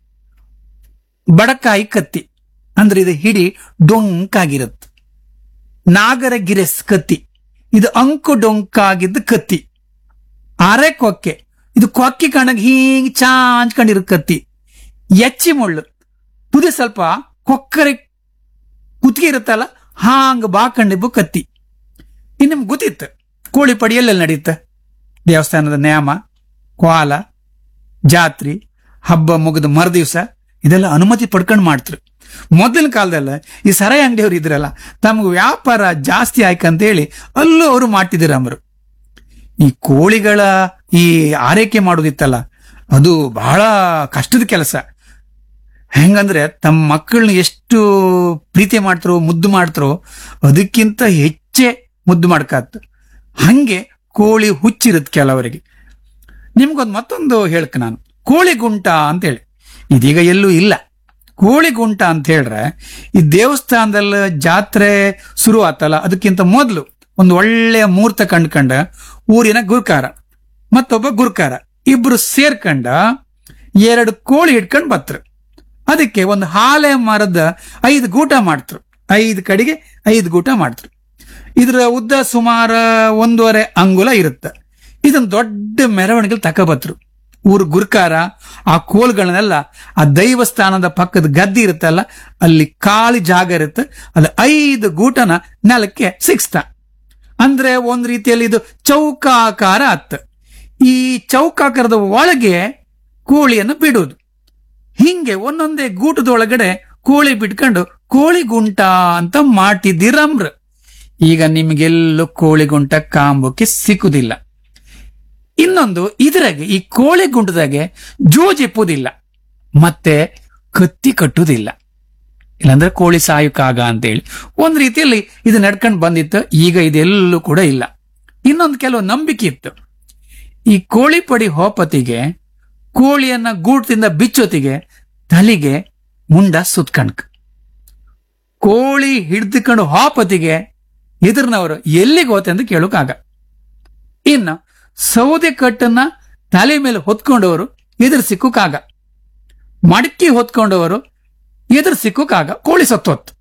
ಬಡಕಾಯಿ ಕತ್ತಿ ಅಂದ್ರೆ ಇದು ಹಿಡಿ ಡೊಂಕಾಗಿರುತ್ತೆ ನಾಗರ ಗಿರೆಸ್ ಕತ್ತಿ ಇದು ಅಂಕು ಡೊಂಕಾಗಿದ್ದ ಕತ್ತಿ ಅರೆ ಕೊಕ್ಕೆ ಇದು ಕೊಕ್ಕಿ ಕಣಗ್ ಹೀಗ್ ಚಾಂಚ್ಕೊಂಡಿರೋ ಕತ್ತಿ ಎಚ್ಚಿ ಮುಳ್ಳು ತುದಿ ಸ್ವಲ್ಪ ಕೊಕ್ಕರೆ ಕುತ್ತಿಗೆ ಇರುತ್ತಲ್ಲ ಹಾಂಗ್ ಬಾಕಂಡಿಬ್ಬು ಕತ್ತಿ ಇನ್ನು ನಿಮ್ಗೆ ಗೊತ್ತಿತ್ತು ಕೋಳಿ ಪಡಿ ಎಲ್ಲೆಲ್ಲಿ ನಡೆಯುತ್ತೆ ದೇವಸ್ಥಾನದ ನ್ಯಾಮ ಕ್ವಾಲ ಜಾತ್ರಿ ಹಬ್ಬ ಮುಗಿದ ಮರುದಿವ್ಸ ಇದೆಲ್ಲ ಅನುಮತಿ ಪಡ್ಕೊಂಡು ಮಾಡ್ತಾರೆ ಮೊದಲಿನ ಕಾಲದಲ್ಲ ಈ ಸರಾಯಿ ಅಂಗಡಿಯವರು ಇದ್ರಲ್ಲ ತಮ್ಗೆ ವ್ಯಾಪಾರ ಜಾಸ್ತಿ ಆಯ್ಕಂತೇಳಿ ಅಲ್ಲೂ ಅವರು ಮಾಡ್ತಿದ್ರು ಅಮರು ಈ ಕೋಳಿಗಳ ಈ ಆರೈಕೆ ಮಾಡೋದಿತ್ತಲ್ಲ ಅದು ಬಹಳ ಕಷ್ಟದ ಕೆಲಸ ಹೆಂಗಂದ್ರೆ ತಮ್ಮ ಮಕ್ಕಳನ್ನ ಎಷ್ಟು ಪ್ರೀತಿ ಮಾಡ್ತಾರೋ ಮುದ್ದು ಮಾಡ್ತಾರೋ ಅದಕ್ಕಿಂತ ಹೆಚ್ಚೇ ಮುದ್ದು ಮಾಡ್ಕಾತ್ ಹಂಗೆ ಕೋಳಿ ಹುಚ್ಚಿರುತ್ತೆ ಕೆಲವರಿಗೆ ನಿಮ್ಗೊಂದು ಮತ್ತೊಂದು ಹೇಳ್ಕ ನಾನು ಕೋಳಿ ಗುಂಟ ಅಂತೇಳಿ ಇದೀಗ ಎಲ್ಲೂ ಇಲ್ಲ ಕೋಳಿ ಗುಂಟ ಅಂತ ಹೇಳ್ರೆ ಈ ದೇವಸ್ಥಾನದಲ್ಲಿ ಜಾತ್ರೆ ಶುರು ಆತಲ್ಲ ಅದಕ್ಕಿಂತ ಮೊದಲು ಒಂದು ಒಳ್ಳೆಯ ಮುಹೂರ್ತ ಕಂಡ್ಕಂಡ ಊರಿನ ಗುರುಕಾರ ಮತ್ತೊಬ್ಬ ಗುರ್ಕಾರ ಇಬ್ರು ಸೇರ್ಕಂಡ ಎರಡು ಕೋಳಿ ಇಟ್ಕೊಂಡ್ ಬತ್ರು ಅದಕ್ಕೆ ಒಂದು ಹಾಲೆ ಮರದ ಐದು ಗೂಟ ಮಾಡ್ತರು ಐದು ಕಡೆಗೆ ಐದು ಗೂಟ ಮಾಡ್ತರು ಇದರ ಉದ್ದ ಸುಮಾರು ಒಂದೂವರೆ ಅಂಗುಲ ಇರುತ್ತೆ ಇದನ್ನ ದೊಡ್ಡ ಮೆರವಣಿಗೆ ತಕಬತ್ರು ಊರು ಗುರ್ಕಾರ ಆ ಕೋಲ್ಗಳನ್ನೆಲ್ಲ ಆ ದೈವಸ್ಥಾನದ ಪಕ್ಕದ ಗದ್ದೆ ಇರುತ್ತಲ್ಲ ಅಲ್ಲಿ ಖಾಲಿ ಜಾಗ ಇರುತ್ತೆ ಅದು ಐದು ಗೂಟನ ನೆಲಕ್ಕೆ ಸಿಕ್ಸ್ತ ಅಂದ್ರೆ ಒಂದ್ ರೀತಿಯಲ್ಲಿ ಇದು ಚೌಕಾಕಾರ ಅತ್ತ ಈ ಚೌಕಾಕಾರದ ಒಳಗೆ ಕೋಳಿಯನ್ನು ಬಿಡುವುದು ಹಿಂಗೆ ಒಂದೊಂದೇ ಗೂಟದೊಳಗಡೆ ಕೋಳಿ ಬಿಟ್ಕೊಂಡು ಕೋಳಿ ಗುಂಟ ಅಂತ ಮಾಡ್ತಿದ್ದೀರಮ್ರ ಈಗ ನಿಮ್ಗೆಲ್ಲೂ ಕೋಳಿ ಗುಂಟ ಕಾಂಬಕ್ಕೆ ಸಿಕ್ಕುದಿಲ್ಲ ಇನ್ನೊಂದು ಇದರಾಗೆ ಈ ಕೋಳಿ ಗುಂಟದಾಗೆ ಜೋಜಿಪ್ಪುದಿಲ್ಲ ಮತ್ತೆ ಕತ್ತಿ ಕಟ್ಟುದಿಲ್ಲ ಇಲ್ಲಾಂದ್ರೆ ಕೋಳಿ ಸಾಯುಕಾಗ ಅಂತೇಳಿ ಒಂದ್ ರೀತಿಯಲ್ಲಿ ಇದು ನಡ್ಕೊಂಡು ಬಂದಿತ್ತು ಈಗ ಇದೆಲ್ಲೂ ಕೂಡ ಇಲ್ಲ ಇನ್ನೊಂದು ಕೆಲವು ನಂಬಿಕೆ ಇತ್ತು ಈ ಕೋಳಿ ಪಡಿ ಹೋಪತಿಗೆ ಕೋಳಿಯನ್ನ ಗೂಟದಿಂದ ಬಿಚ್ಚೊತ್ತಿಗೆ ತಲೆಗೆ ಮುಂಡ ಸುತ್ಕಣ್ಕ್ ಕೋಳಿ ಹಿಡ್ದುಕೊಂಡು ಹೋಪತಿಗೆ ಎದುರಿನವರು ಎಲ್ಲಿಗೆ ಹೋತೆ ಅಂತ ಕೇಳೋಕಾಗ ಇನ್ನು ಸೌದೆ ಕಟ್ಟನ್ನ ತಲೆ ಮೇಲೆ ಹೊತ್ಕೊಂಡವರು ಎದುರು ಸಿಕ್ಕುಕಾಗ ಮಡಕಿ ಹೊತ್ಕೊಂಡವರು ಎದುರು ಸಿಕ್ಕುಕಾಗ ಕೋಳಿ ಸತ್ತೋತ್ತು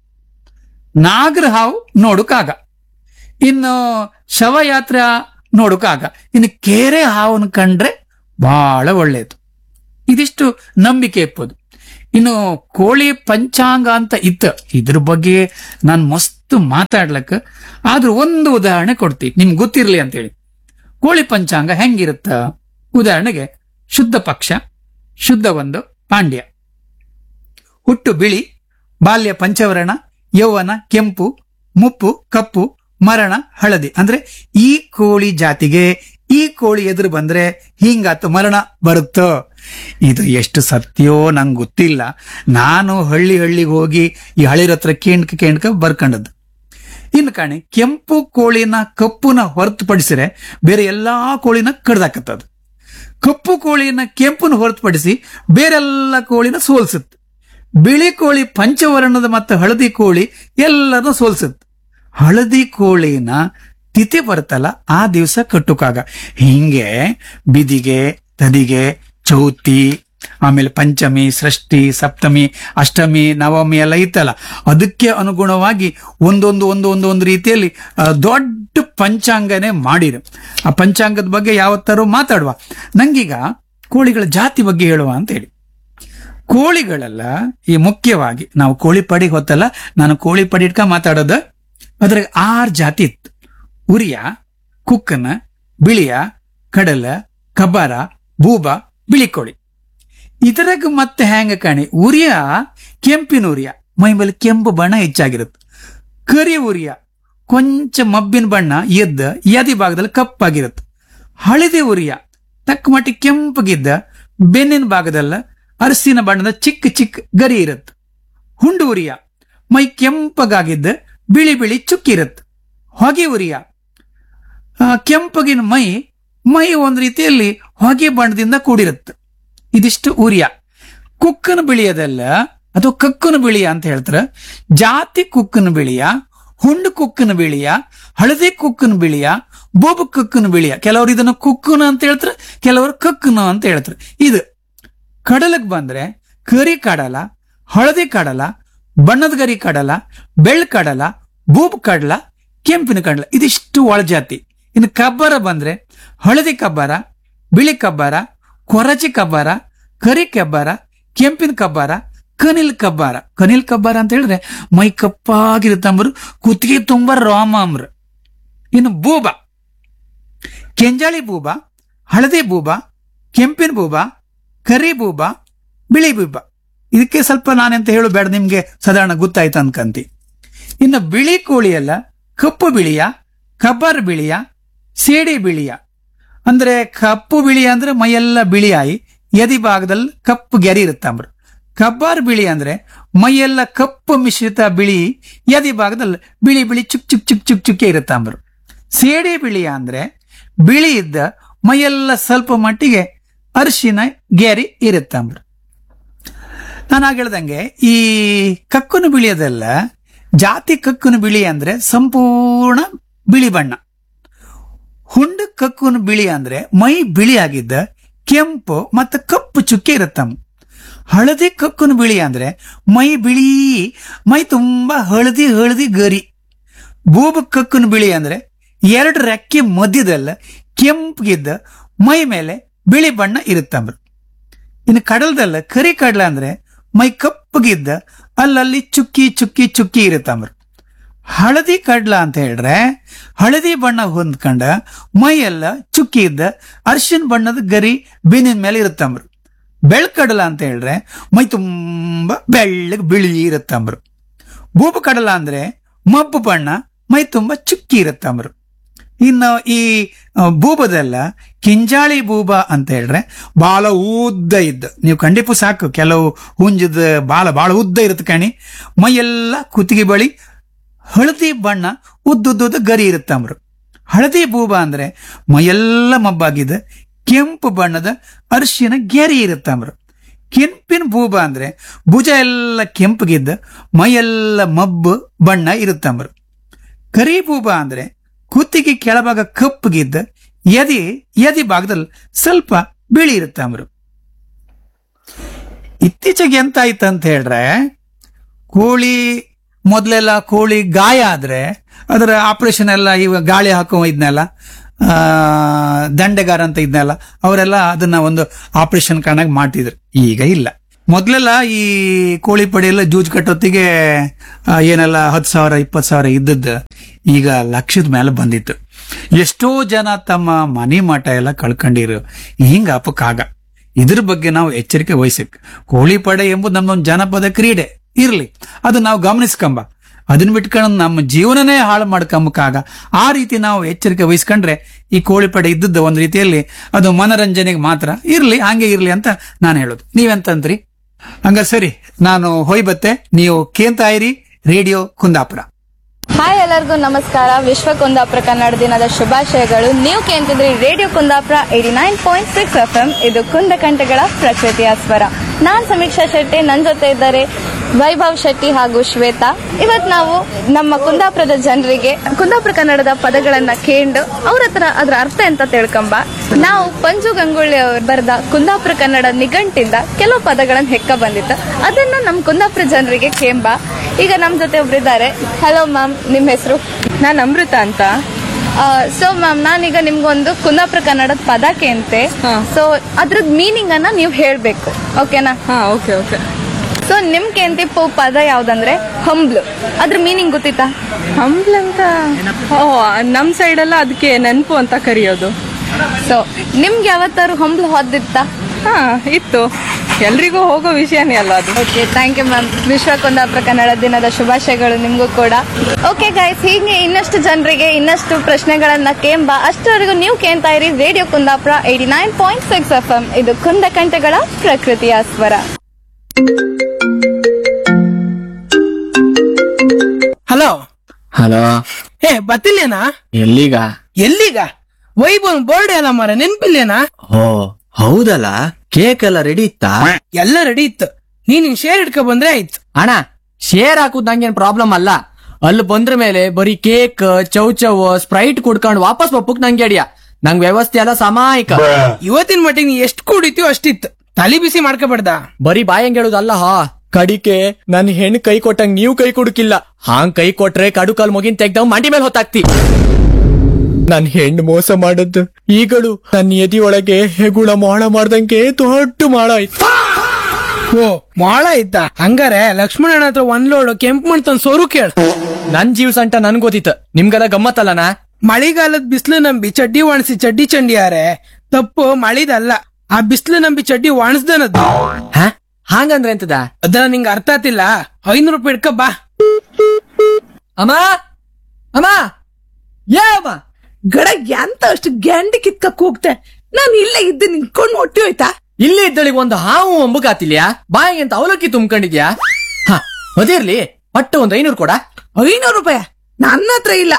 ನಾಗರ ಹಾವು ನೋಡುಕಾಗ ಇನ್ನು ಶವಯಾತ್ರೆ ನೋಡುಕಾಗ ಇನ್ನು ಕೇರೆ ಹಾವನ್ನು ಕಂಡ್ರೆ ಬಹಳ ಒಳ್ಳೆಯದು ಇದಿಷ್ಟು ನಂಬಿಕೆ ಇಪ್ಪದು ಇನ್ನು ಕೋಳಿ ಪಂಚಾಂಗ ಅಂತ ಇತ್ತು ಇದ್ರ ಬಗ್ಗೆ ನಾನು ಮಸ್ತ್ ಮಾತಾಡ್ಲಕ್ಕ ಆದ್ರೂ ಒಂದು ಉದಾಹರಣೆ ಕೊಡ್ತೀನಿ ನಿಮ್ಗೆ ಗೊತ್ತಿರ್ಲಿ ಅಂತೇಳಿ ಕೋಳಿ ಪಂಚಾಂಗ ಹೆಂಗಿರುತ್ತ ಉದಾಹರಣೆಗೆ ಶುದ್ಧ ಪಕ್ಷ ಶುದ್ಧ ಒಂದು ಪಾಂಡ್ಯ ಹುಟ್ಟು ಬಿಳಿ ಬಾಲ್ಯ ಪಂಚವರ್ಣ ಯೌವನ ಕೆಂಪು ಮುಪ್ಪು ಕಪ್ಪು ಮರಣ ಹಳದಿ ಅಂದ್ರೆ ಈ ಕೋಳಿ ಜಾತಿಗೆ ಈ ಕೋಳಿ ಎದುರು ಬಂದ್ರೆ ಹಿಂಗಾತು ಮರಣ ಬರುತ್ತೋ ಇದು ಎಷ್ಟು ಸತ್ಯವೋ ನಂಗೆ ಗೊತ್ತಿಲ್ಲ ನಾನು ಹಳ್ಳಿ ಹಳ್ಳಿಗೆ ಹೋಗಿ ಈ ಹಳಿರ ಹತ್ರ ಕೇಣ್ಕ ಕೇಣ್ಕ ಬರ್ಕೊಂಡದ್ದು ಇನ್ನು ಕಾಣಿ ಕೆಂಪು ಕೋಳಿನ ಕಪ್ಪುನ ಹೊರತುಪಡಿಸಿರೆ ಬೇರೆ ಎಲ್ಲಾ ಕೋಳಿನ ಕಡ್ದಾಕತ್ತದು ಕಪ್ಪು ಕೋಳಿನ ಕೆಂಪುನ ಹೊರತುಪಡಿಸಿ ಬೇರೆಲ್ಲ ಕೋಳಿನ ಸೋಲ್ಸುತ್ತೆ ಬಿಳಿ ಕೋಳಿ ಪಂಚವರ್ಣದ ಮತ್ತು ಹಳದಿ ಕೋಳಿ ಎಲ್ಲರನ್ನೂ ಸೋಲ್ಸುತ್ತೆ ಹಳದಿ ಕೋಳಿನ ತಿಥಿ ಬರುತ್ತಲ್ಲ ಆ ದಿವಸ ಕಟ್ಟುಕಾಗ ಹಿಂಗೆ ಬಿದಿಗೆ ತದಿಗೆ ಚೌತಿ ಆಮೇಲೆ ಪಂಚಮಿ ಷಷ್ಠಿ ಸಪ್ತಮಿ ಅಷ್ಟಮಿ ನವಮಿ ಎಲ್ಲ ಇತ್ತಲ್ಲ ಅದಕ್ಕೆ ಅನುಗುಣವಾಗಿ ಒಂದೊಂದು ಒಂದು ಒಂದು ಒಂದು ರೀತಿಯಲ್ಲಿ ಆ, ದೊಡ್ಡ ಪಂಚಾಂಗನೇ ಮಾಡಿರು ಆ ಪಂಚಾಂಗದ ಬಗ್ಗೆ ಯಾವತ್ತಾರು ಮಾತಾಡುವ ನಂಗೀಗ ಕೋಳಿಗಳ ಜಾತಿ ಬಗ್ಗೆ ಹೇಳುವ ಅಂತ ಹೇಳಿ ಕೋಳಿಗಳೆಲ್ಲ ಈ ಮುಖ್ಯವಾಗಿ ನಾವು ಕೋಳಿ ಪಡಿ ಹೊತ್ತಲ್ಲ ನಾನು ಕೋಳಿ ಪಡಿ ಇಟ್ಕ ಮಾತಾಡೋದು ಅದ್ರಾಗ ಆರ್ ಜಾತಿ ಇತ್ತು ಉರಿಯ ಕುಕ್ಕನ ಬಿಳಿಯ ಕಡಲ ಕಬ್ಬಾರ ಬೂಬ ಬಿಳಿ ಕೋಳಿ ಇದರಾಗ ಮತ್ತೆ ಹೆಂಗ ಕಾಣಿ ಉರಿಯ ಕೆಂಪಿನ ಉರಿಯ ಮೈ ಮೇಲೆ ಕೆಂಪು ಬಣ್ಣ ಹೆಚ್ಚಾಗಿರುತ್ತೆ ಕರಿ ಉರಿಯ ಕೊಂಚ ಮಬ್ಬಿನ ಬಣ್ಣ ಎದ್ದ ಎದಿ ಭಾಗದಲ್ಲಿ ಕಪ್ಪಾಗಿರುತ್ತೆ ಹಳದಿ ಉರಿಯ ತಕ್ಕ ಮಟ್ಟಿಗೆ ಕೆಂಪಗಿದ್ದ ಬೆನ್ನಿನ ಭಾಗದಲ್ಲ ಅರಸಿನ ಬಣ್ಣದ ಚಿಕ್ಕ ಚಿಕ್ಕ ಗರಿ ಇರುತ್ತೆ ಹುಂಡು ಉರಿಯ ಮೈ ಕೆಂಪಗಾಗಿದ್ದ ಬಿಳಿ ಬಿಳಿ ಚುಕ್ಕಿರುತ್ತೆ ಹೊಗೆ ಉರಿಯ ಆ, ಕೆಂಪಗಿನ ಮೈ ಮೈ ಒಂದ್ ರೀತಿಯಲ್ಲಿ ಹೊಗೆ ಬಣ್ಣದಿಂದ ಕೂಡಿರುತ್ತೆ ಇದಿಷ್ಟು ಉರಿಯ ಕುಕ್ಕನ ಬಿಳಿಯದಲ್ಲ ಅದು ಕಕ್ಕನ ಬಿಳಿಯ ಅಂತ ಹೇಳ್ತಾರೆ ಜಾತಿ ಕುಕ್ಕನ ಬಿಳಿಯ ಹುಂಡು ಕುಕ್ಕನ ಬಿಳಿಯ ಹಳದಿ ಕುಕ್ಕನ ಬಿಳಿಯ ಬೋಬು ಕುಕ್ಕನ ಬಿಳಿಯ ಕೆಲವರು ಇದನ್ನ ಕುಕ್ಕನ ಅಂತ ಹೇಳ್ತಾರೆ ಕೆಲವರು ಕಕ್ಕನ ಅಂತ ಹೇಳ್ತಾರೆ ಇದು ಕಡಲಕ್ ಬಂದ್ರೆ ಕರಿ ಕಡಲ ಹಳದಿ ಕಡಲ ಬಣ್ಣದ ಗರಿ ಕಡಲ ಬೆಳ್ಳ ಕಡಲ ಬೂಬ್ ಕಡಲ ಕೆಂಪಿನ ಕಡಲ ಇದಿಷ್ಟು ಒಳಜಾತಿ ಇನ್ನು ಕಬ್ಬರ ಬಂದ್ರೆ ಹಳದಿ ಕಬ್ಬರ ಬಿಳಿ ಕಬ್ಬರ ಕೊರಚಿ ಕಬ್ಬರ ಕರಿ ಕಬ್ಬರ ಕೆಂಪಿನ ಕಬ್ಬರ ಕನಿಲ್ ಕಬ್ಬಾರ ಕನಿಲ್ ಕಬ್ಬಾರ ಅಂತ ಹೇಳಿದ್ರೆ ಮೈ ಕಪ್ಪಾಗಿರುತ್ತಂಬರು ಕುತ್ತಿಗೆ ತುಂಬ ರಾಮಾಮ್ರ ಇನ್ನು ಬೂಬ ಕೆಂಜಾಳಿ ಬೂಬ ಹಳದಿ ಬೂಬ ಕೆಂಪಿನ ಬೂಬ ಕರಿ ಬೂಬ ಬಿಳಿ ಬೂಬ ಇದಕ್ಕೆ ಸ್ವಲ್ಪ ನಾನೆಂತ ಹೇಳು ಬೇಡ ನಿಮ್ಗೆ ಸಾಧಾರಣ ಗೊತ್ತಾಯ್ತು ಅನ್ಕಂತಿ ಇನ್ನು ಬಿಳಿ ಕೋಳಿಯಲ್ಲ ಕಪ್ಪು ಬಿಳಿಯ ಕಬ್ಬರ್ ಬಿಳಿಯ ಸೇಡಿ ಬಿಳಿಯ ಅಂದ್ರೆ ಕಪ್ಪು ಬಿಳಿ ಅಂದ್ರೆ ಮೈಯೆಲ್ಲ ಬಿಳಿಯಾಯಿ ಎದಿ ಭಾಗದಲ್ಲಿ ಕಪ್ಪು ಗೆರಿ ಇರುತ್ತಂಬ್ರು ಕಬ್ಬಾರ್ ಬಿಳಿ ಅಂದ್ರೆ ಮೈಯೆಲ್ಲ ಕಪ್ಪು ಮಿಶ್ರಿತ ಬಿಳಿ ಎದಿ ಭಾಗದಲ್ಲಿ ಬಿಳಿ ಬಿಳಿ ಚುಕ್ ಚುಕ್ ಚುಕ್ ಚುಕ್ ಚುಕ್ಕೆ ಇರುತ್ತಂಬ್ರು ಸೇಡಿ ಬಿಳಿಯ ಅಂದ್ರೆ ಬಿಳಿ ಇದ್ದ ಮೈಯೆಲ್ಲ ಸ್ವಲ್ಪ ಮಟ್ಟಿಗೆ ಅರಿಶಿನ ಗೆರಿ ಇರುತ್ತಂಬ್ರು ನಾನು ಆಗ ಹೇಳ್ದಂಗೆ ಈ ಕಕ್ಕುನು ಬಿಳಿಯದೆಲ್ಲ ಜಾತಿ ಕಕ್ಕುನು ಬಿಳಿ ಅಂದ್ರೆ ಸಂಪೂರ್ಣ ಬಿಳಿ ಬಣ್ಣ ಹುಂಡ ಕಕ್ಕುನ ಬಿಳಿ ಅಂದ್ರೆ ಮೈ ಬಿಳಿ ಆಗಿದ್ದ ಕೆಂಪು ಮತ್ತು ಕಪ್ಪು ಚುಕ್ಕೆ ಇರುತ್ತಮ್ಮ ಹಳದಿ ಕಕ್ಕುನ ಬಿಳಿ ಅಂದ್ರೆ ಮೈ ಬಿಳಿ ಮೈ ತುಂಬಾ ಹಳದಿ ಹಳದಿ ಗರಿ ಬೂಬ ಕಕ್ಕುನ ಬಿಳಿ ಅಂದ್ರೆ ಎರಡು ರೆಕ್ಕೆ ಮಧ್ಯದಲ್ಲ ಕೆಂಪಗಿದ್ದ ಮೈ ಮೇಲೆ ಬಿಳಿ ಬಣ್ಣ ಇರುತ್ತಂಬ್ರ ಇನ್ನು ಕಡಲದಲ್ಲ ಕರಿ ಕಡಲ ಅಂದ್ರೆ ಮೈ ಕಪ್ಪಗಿದ್ದ ಅಲ್ಲಲ್ಲಿ ಚುಕ್ಕಿ ಚುಕ್ಕಿ ಚುಕ್ಕಿ ಇರುತ್ತಂಬ್ರ ಹಳದಿ ಕಡ್ಲ ಅಂತ ಹೇಳ್ರೆ ಹಳದಿ ಬಣ್ಣ ಹೊಂದ್ಕೊಂಡ ಮೈ ಎಲ್ಲ ಚುಕ್ಕಿ ಇದ್ದ ಅರ್ಶಿನ ಬಣ್ಣದ ಗರಿ ಬೆನ್ನಿನ ಮೇಲೆ ಇರುತ್ತಂಬ್ರು ಬೆಳ್ಕಡಲ ಅಂತ ಹೇಳ್ರೆ ಮೈ ತುಂಬಾ ಬೆಳ್ಳಗೆ ಬಿಳಿ ಇರುತ್ತಂಬ್ರು ಬೂಬು ಕಡಲ ಅಂದ್ರೆ ಮಬ್ಬು ಬಣ್ಣ ಮೈ ತುಂಬಾ ಚುಕ್ಕಿ ಇರುತ್ತಂಬ್ರು ಇನ್ನು ಈ ಆ, ಬೂಬದೆಲ್ಲ ಕಿಂಜಾಳಿ ಬೂಬ ಅಂತ ಹೇಳ್ರೆ ಬಾಲ ಉದ್ದ ಇದ್ದ ನೀವು ಖಂಡಿತ ಸಾಕು ಕೆಲವು ಹುಂಜದ ಬಾಲ ಬಾಳ ಉದ್ದ ಇರುತ್ತೆ ಕಣಿ ಮೈಯೆಲ್ಲ ಕುತ್ತಿಗೆ ಬಳಿ ಹಳದಿ ಬಣ್ಣ ಉದ್ದುದ್ದ ಗರಿ ಇರುತ್ತಂಬ್ರು ಹಳದಿ ಬೂಬ ಅಂದ್ರೆ ಮೈಯೆಲ್ಲ ಮಬ್ಬಾಗಿದೆ ಕೆಂಪು ಬಣ್ಣದ ಅರಿಶಿನ ಗೆರಿ ಇರುತ್ತಂಬ್ರು ಕೆಂಪಿನ ಬೂಬ ಅಂದ್ರೆ ಭುಜ ಎಲ್ಲ ಕೆಂಪಗಿದ್ದ ಮೈಯೆಲ್ಲ ಮಬ್ಬು ಬಣ್ಣ ಇರುತ್ತಂಬ್ರು ಕರಿ ಬೂಬ ಅಂದ್ರೆ ಕುತ್ತಿಗೆ ಕೆಳಭಾಗ ಕಪ್ಪಗಿದ್ದ ಎದಿ ಎದಿ ಭಾಗದಲ್ಲಿ ಸ್ವಲ್ಪ ಬಿಳಿ ಇರುತ್ತಂಬ್ರು ಇತ್ತೀಚೆಗೆ ಎಂತ ಆಯ್ತು ಅಂತ ಹೇಳ್ರೆ ಕೋಳಿ ಮೊದಲೆಲ್ಲ ಕೋಳಿ ಗಾಯ ಆದ್ರೆ ಅದರ ಆಪರೇಷನ್ ಎಲ್ಲ ಇವಾಗ ಗಾಳಿ ಹಾಕೋ ಇದನ್ನೆಲ್ಲ ಆ, ದಂಡೆಗಾರ ಅಂತ ಇದ್ನಲ್ಲ ಅವರೆಲ್ಲ ಅದನ್ನ ಒಂದು ಆಪರೇಷನ್ ಕಾಣಾಗ ಮಾಡ್ತಿದ್ರು ಈಗ ಇಲ್ಲ ಮೊದಲೆಲ್ಲ ಈ ಕೋಳಿ ಪಡೆಯೆಲ್ಲ ಜೂಜ್ ಕಟ್ಟೊತ್ತಿಗೆ ಆ, ಏನೆಲ್ಲ ಹತ್ತು ಸಾವಿರ ಇಪ್ಪತ್ತು ಸಾವಿರ ಇದ್ದದ್ದು ಈಗ ಲಕ್ಷದ ಮೇಲೆ ಬಂದಿತ್ತು ಎಷ್ಟೋ ಜನ ತಮ್ಮ ಮನೆ ಮಠ ಎಲ್ಲ ಕಳ್ಕೊಂಡಿರು ಹಿಂಗ ಅಪಕ್ಕಾಗ ಇದ್ರ ಬಗ್ಗೆ ನಾವು ಎಚ್ಚರಿಕೆ ವಹಿಸಕ್ ಕೋಳಿ ಪಡೆ ಎಂಬುದು ನಮ್ದೊಂದು ಜನಪದ ಕ್ರೀಡೆ ಇರ್ಲಿ ಅದು ನಾವು ಗಮನಿಸ್ಕೊಂಬ ಅದನ್ನ ಬಿಟ್ಕೊಂಡು ನಮ್ಮ ಜೀವನನೇ ಹಾಳು ಮಾಡ್ಕೊಂಬಕ್ಕಾಗ ಆ ರೀತಿ ನಾವು ಎಚ್ಚರಿಕೆ ವಹಿಸ್ಕೊಂಡ್ರೆ ಈ ಕೋಳಿ ಪಡೆ ಇದ್ದದ್ದು ಒಂದು ರೀತಿಯಲ್ಲಿ ಅದು ಮನರಂಜನೆಗೆ ಮಾತ್ರ ಇರ್ಲಿ ಹಂಗೆ ಇರ್ಲಿ ಅಂತ ನಾನು ಹೇಳೋದು ನೀವೆಂತಂದ್ರಿ ಹಂಗ ಸರಿ ನಾನು ಹೋಯ್ಬತ್ತೆ ನೀವು ಕೇಂತ ಇರಿ ರೇಡಿಯೋ ಕುಂದಾಪುರ ಹಾಯ್ ಎಲ್ಲರಿಗೂ ನಮಸ್ಕಾರ ವಿಶ್ವ ಕುಂದಾಪುರ ಕನ್ನಡ ದಿನದ ಶುಭಾಶಯಗಳು ನೀವು ಕೇಳ್ತಿದ್ರಿ radio Kundapura eighty nine point six F M ಇದು ಕುಂದಕಂಠಗಳ ಪ್ರಕೃತಿಯ ಸ್ವರ ನಾನ್ ಸಮೀಕ್ಷಾ ಶೆಟ್ಟಿ ನನ್ನ ಜೊತೆ ಇದ್ದಾರೆ ವೈಭವ್ ಶೆಟ್ಟಿ ಹಾಗೂ ಶ್ವೇತಾ ಇವತ್ ನಾವು ನಮ್ಮ ಕುಂದಾಪುರದ ಜನರಿಗೆ ಕುಂದಾಪುರ ಕನ್ನಡದ ಪದಗಳನ್ನ ಕೇಂಡು ಅವ್ರ ಹತ್ರ ಅದ್ರ ಅರ್ಥ ಎಂತ ತಿಳ್ಕೊಂಬ ನಾವು ಪಂಜು ಗಂಗೊಳ್ಳಿ ಅವರು ಬರೆದ ಕುಂದಾಪುರ ಕನ್ನಡ ನಿಘಂಟಿಂದ ಕೆಲವು ಪದಗಳನ್ನ ಹೆಕ್ಕ ಬಂದಿತ್ತು ಅದನ್ನ ನಮ್ಮ ಕುಂದಾಪುರ ಜನರಿಗೆ ಕೇಂಬ ಈಗ ನಮ್ ಜೊತೆ ಒಬ್ರಿದ್ದಾರೆ ಹಲೋ ಮ್ಯಾಮ್ ನಿಮ್ ಹೆಸರು ನಾನು ಅಮೃತ ಅಂತ ಸೊ ಮ್ಯಾಮ್ ನಾನೀಗ ನಿಮ್ಗೊಂದು ಕುಂದಾಪುರ ಕನ್ನಡದ ಪದ ಕೇಂತೆ ಹಾ. ಸೊ ಅದ್ರದ್ ಮೀನಿಂಗ್ ಅನ್ನ ನೀವು ಹೇಳ್ಬೇಕು ಓಕೆನಾ ಹಾ ಓಕೆ ಓಕೆ ಸೊ ನಿಮ್ ಕೇಂತಿ ಪು ಪದ ಯಾವ್ದಂದ್ರೆ ಹಂಬ್ಲು ಅದ್ರ ಮೀನಿಂಗ್ ಗೊತ್ತಿತ್ತಾ ಹಂಬ್ಲ್ ಅಂತ ಓ ನಮ್ ಸೈಡ್ ಎಲ್ಲ ಅದಕ್ಕೆ ನೆನಪು ಅಂತ ಕರೆಯೋದು ಸೊ ನಿಮ್ಗೆ ಯಾವತ್ತಾರು ಹಂಬ್ಲು ಹೊದ್ದಿತ್ತಾ ಹಾ ಇತ್ತು ಎಲ್ರಿಗೂ ಹೋಗೋ ವಿಷಯನೇ ಅಲ್ಲ ಅದು ಓಕೆ ಥ್ಯಾಂಕ್ ಯು ಮ್ಯಾಮ್ ವಿಶ್ವ ಕುಂದಾಪುರ ಕನ್ನಡ ದಿನದ ಶುಭಾಶಯಗಳು ನಿಮಗೂ ಕೂಡ ಓಕೆ ಗೈಸ್ ಹೀಗೆ ಇನ್ನಷ್ಟು ಜನರಿಗೆ ಇನ್ನಷ್ಟು ಪ್ರಶ್ನೆಗಳನ್ನ ಕೇಂಬ ಅಷ್ಟವರೆಗೂ ನೀವು ಕೇಳ್ತಾ ಇರಿ radio Kundapura eighty nine point six F M ಇದು ಕುಂದಕಂಠಗಳ ಪ್ರಕೃತಿಯ ಸ್ವರ ಹಲೋ ಹಲೋ ಏ ಬತ್ತಿಲ್ಲೇನಾ ಎಲ್ಲಿಗ ಎಲ್ಲಿಗ ವೈಭವ್ ಬೋರ್ಡ್ ಎಲ್ಲ ಮರ ನೆನ್ಪಿಲ್ಲೇನಾ ಓ ಹೌದಲ್ಲ ಕೇಕ್ ಎಲ್ಲ ರೆಡಿ ಇತ್ತಾ ಎಲ್ಲ ರೆಡಿ ಇತ್ತು ನೀನ್ ನಿನ್ ಶೇರ್ ಇಟ್ಕೊ ಬಂದ್ರೆ ಆಯ್ತು ಅಣ್ಣ ಶೇರ್ ಹಾಕುದ್ ನಂಗೇನ್ ಪ್ರಾಬ್ಲಮ್ ಅಲ್ಲ ಅಲ್ಲಿ ಬಂದ್ರ ಮೇಲೆ ಬರೀ ಕೇಕ್ ಚೌ ಚೌ ಸ್ಪ್ರೈಟ್ ಕುಡ್ಕೊಂಡು ವಾಪಸ್ ಬಪ್ಪಕ್ ನಂಗೆ ಅಡಿಯ ನಂಗ್ ವ್ಯವಸ್ಥೆ ಎಲ್ಲ ಸಮಾಯಿಕ ಇವತ್ತಿನ ಮಟ್ಟಿಗೆ ನೀ ಎಷ್ಟು ಕುಡಿತೀವೋ ಅಷ್ಟಿತ್ತು ತಲೆ ಬಿಸಿ ಮಾಡ್ಕೊಬೇಡ್ದ ಬರೀ ಬಾಯಂಗ್ ಹೇಳುದಲ್ಲ ಹಾ ಕಡಿಕೆ ನನ್ ಹೆಣ್ ಕೈ ಕೊಟ್ಟಂಗ್ ನೀವ್ ಕೈ ಕೊಡುಕಿಲ್ಲ ಹಾಂಗ್ ಕೈ ಕೊಟ್ರೆ ಕಡು ಕಾಲ್ ಮುಗಿನ್ ತೆಗ್ದವ್ ಮಂಡಿ ಮೇಲೆ ಹೊತ್ತಾಕ್ತಿ ನನ್ ಹೆಣ್ಣು ಮೋಸ ಮಾಡದ್ದು ಈಗಳು ನನ್ನ ಎದಿ ಒಳಗೆ ಹೆಗುಳ ಮಾಳ ಮಾಡ್ದಂಗೆ ದೊಡ್ಡ ಮಾಳ ಆಯ್ತು ಓ ಮಾಳ ಆಯ್ತಾ ಹಂಗಾರೆ ಲಕ್ಷ್ಮಣನ ಹತ್ರ ಒಂದ್ ಲೋಡು ಕೆಂಪು ಮಣ್ ತಂದ್ ಸೋರು ಕೇಳ ನನ್ ಜೀವ ಸಂಟ ನನ್ ಗೊತ್ತಿತ್ತು ನಿಮ್ಗೆಲ್ಲ ಗಮ್ಮತ್ತಲ್ಲನಾ ಮಳಿಗಾಲದ ಬಿಸಿಲು ನಂಬಿ ಚಡ್ಡಿ ಒಣಸಿ ಚಡ್ಡಿ ಚಂಡಿಯಾರೆ ತಪ್ಪು ಮಳಿದಲ್ಲ ಆ ಬಿಸಿಲು ನಂಬಿ ಚಡ್ಡಿ ಒಣಸ್ದನದ್ದು ಹ ಹಾಗಂದ್ರೆ ಎಂತದ ಅದನ್ನ ನಿಂಗೆ ಅರ್ಥ ಆತಿಲ್ಲ ಐನೂರು ರೂಪಾಯಿ ಇಡ್ಕ ಬಾ ಅಮ್ಮ ಅಮ್ಮ ಏ ಅಮ್ಮ ಗಡ ಎಂತ ಅಷ್ಟು ಗ್ಯಾಂಡಿ ಕಿತ್ಕಕ್ ಹೋಗ್ತೆ ನಾನು ಇಲ್ಲೇ ಇದ್ದು ನಿಂತ್ಕೊಂಡು ಹೊಟ್ಟಿ ಹೋಯ್ತಾ ಇಲ್ಲೇ ಇದ್ದಳಿಗೆ ಒಂದು ಹಾವು ಅಂಬುಗಾತಿಲ್ಯಾ ಬಾಯಿಗೆ ಅಂತ ಅವಲಕ್ಕಿ ತುಂಬ್ಕೊಂಡಿದ್ಯಾ ಹ ಅದಿರ್ಲಿ ಪಟ್ಟ ಒಂದ್ ಐನೂರು ಕೊಡ ಐನೂರು ರೂಪಾಯಿ ನನ್ನ ಹತ್ರ ಇಲ್ಲ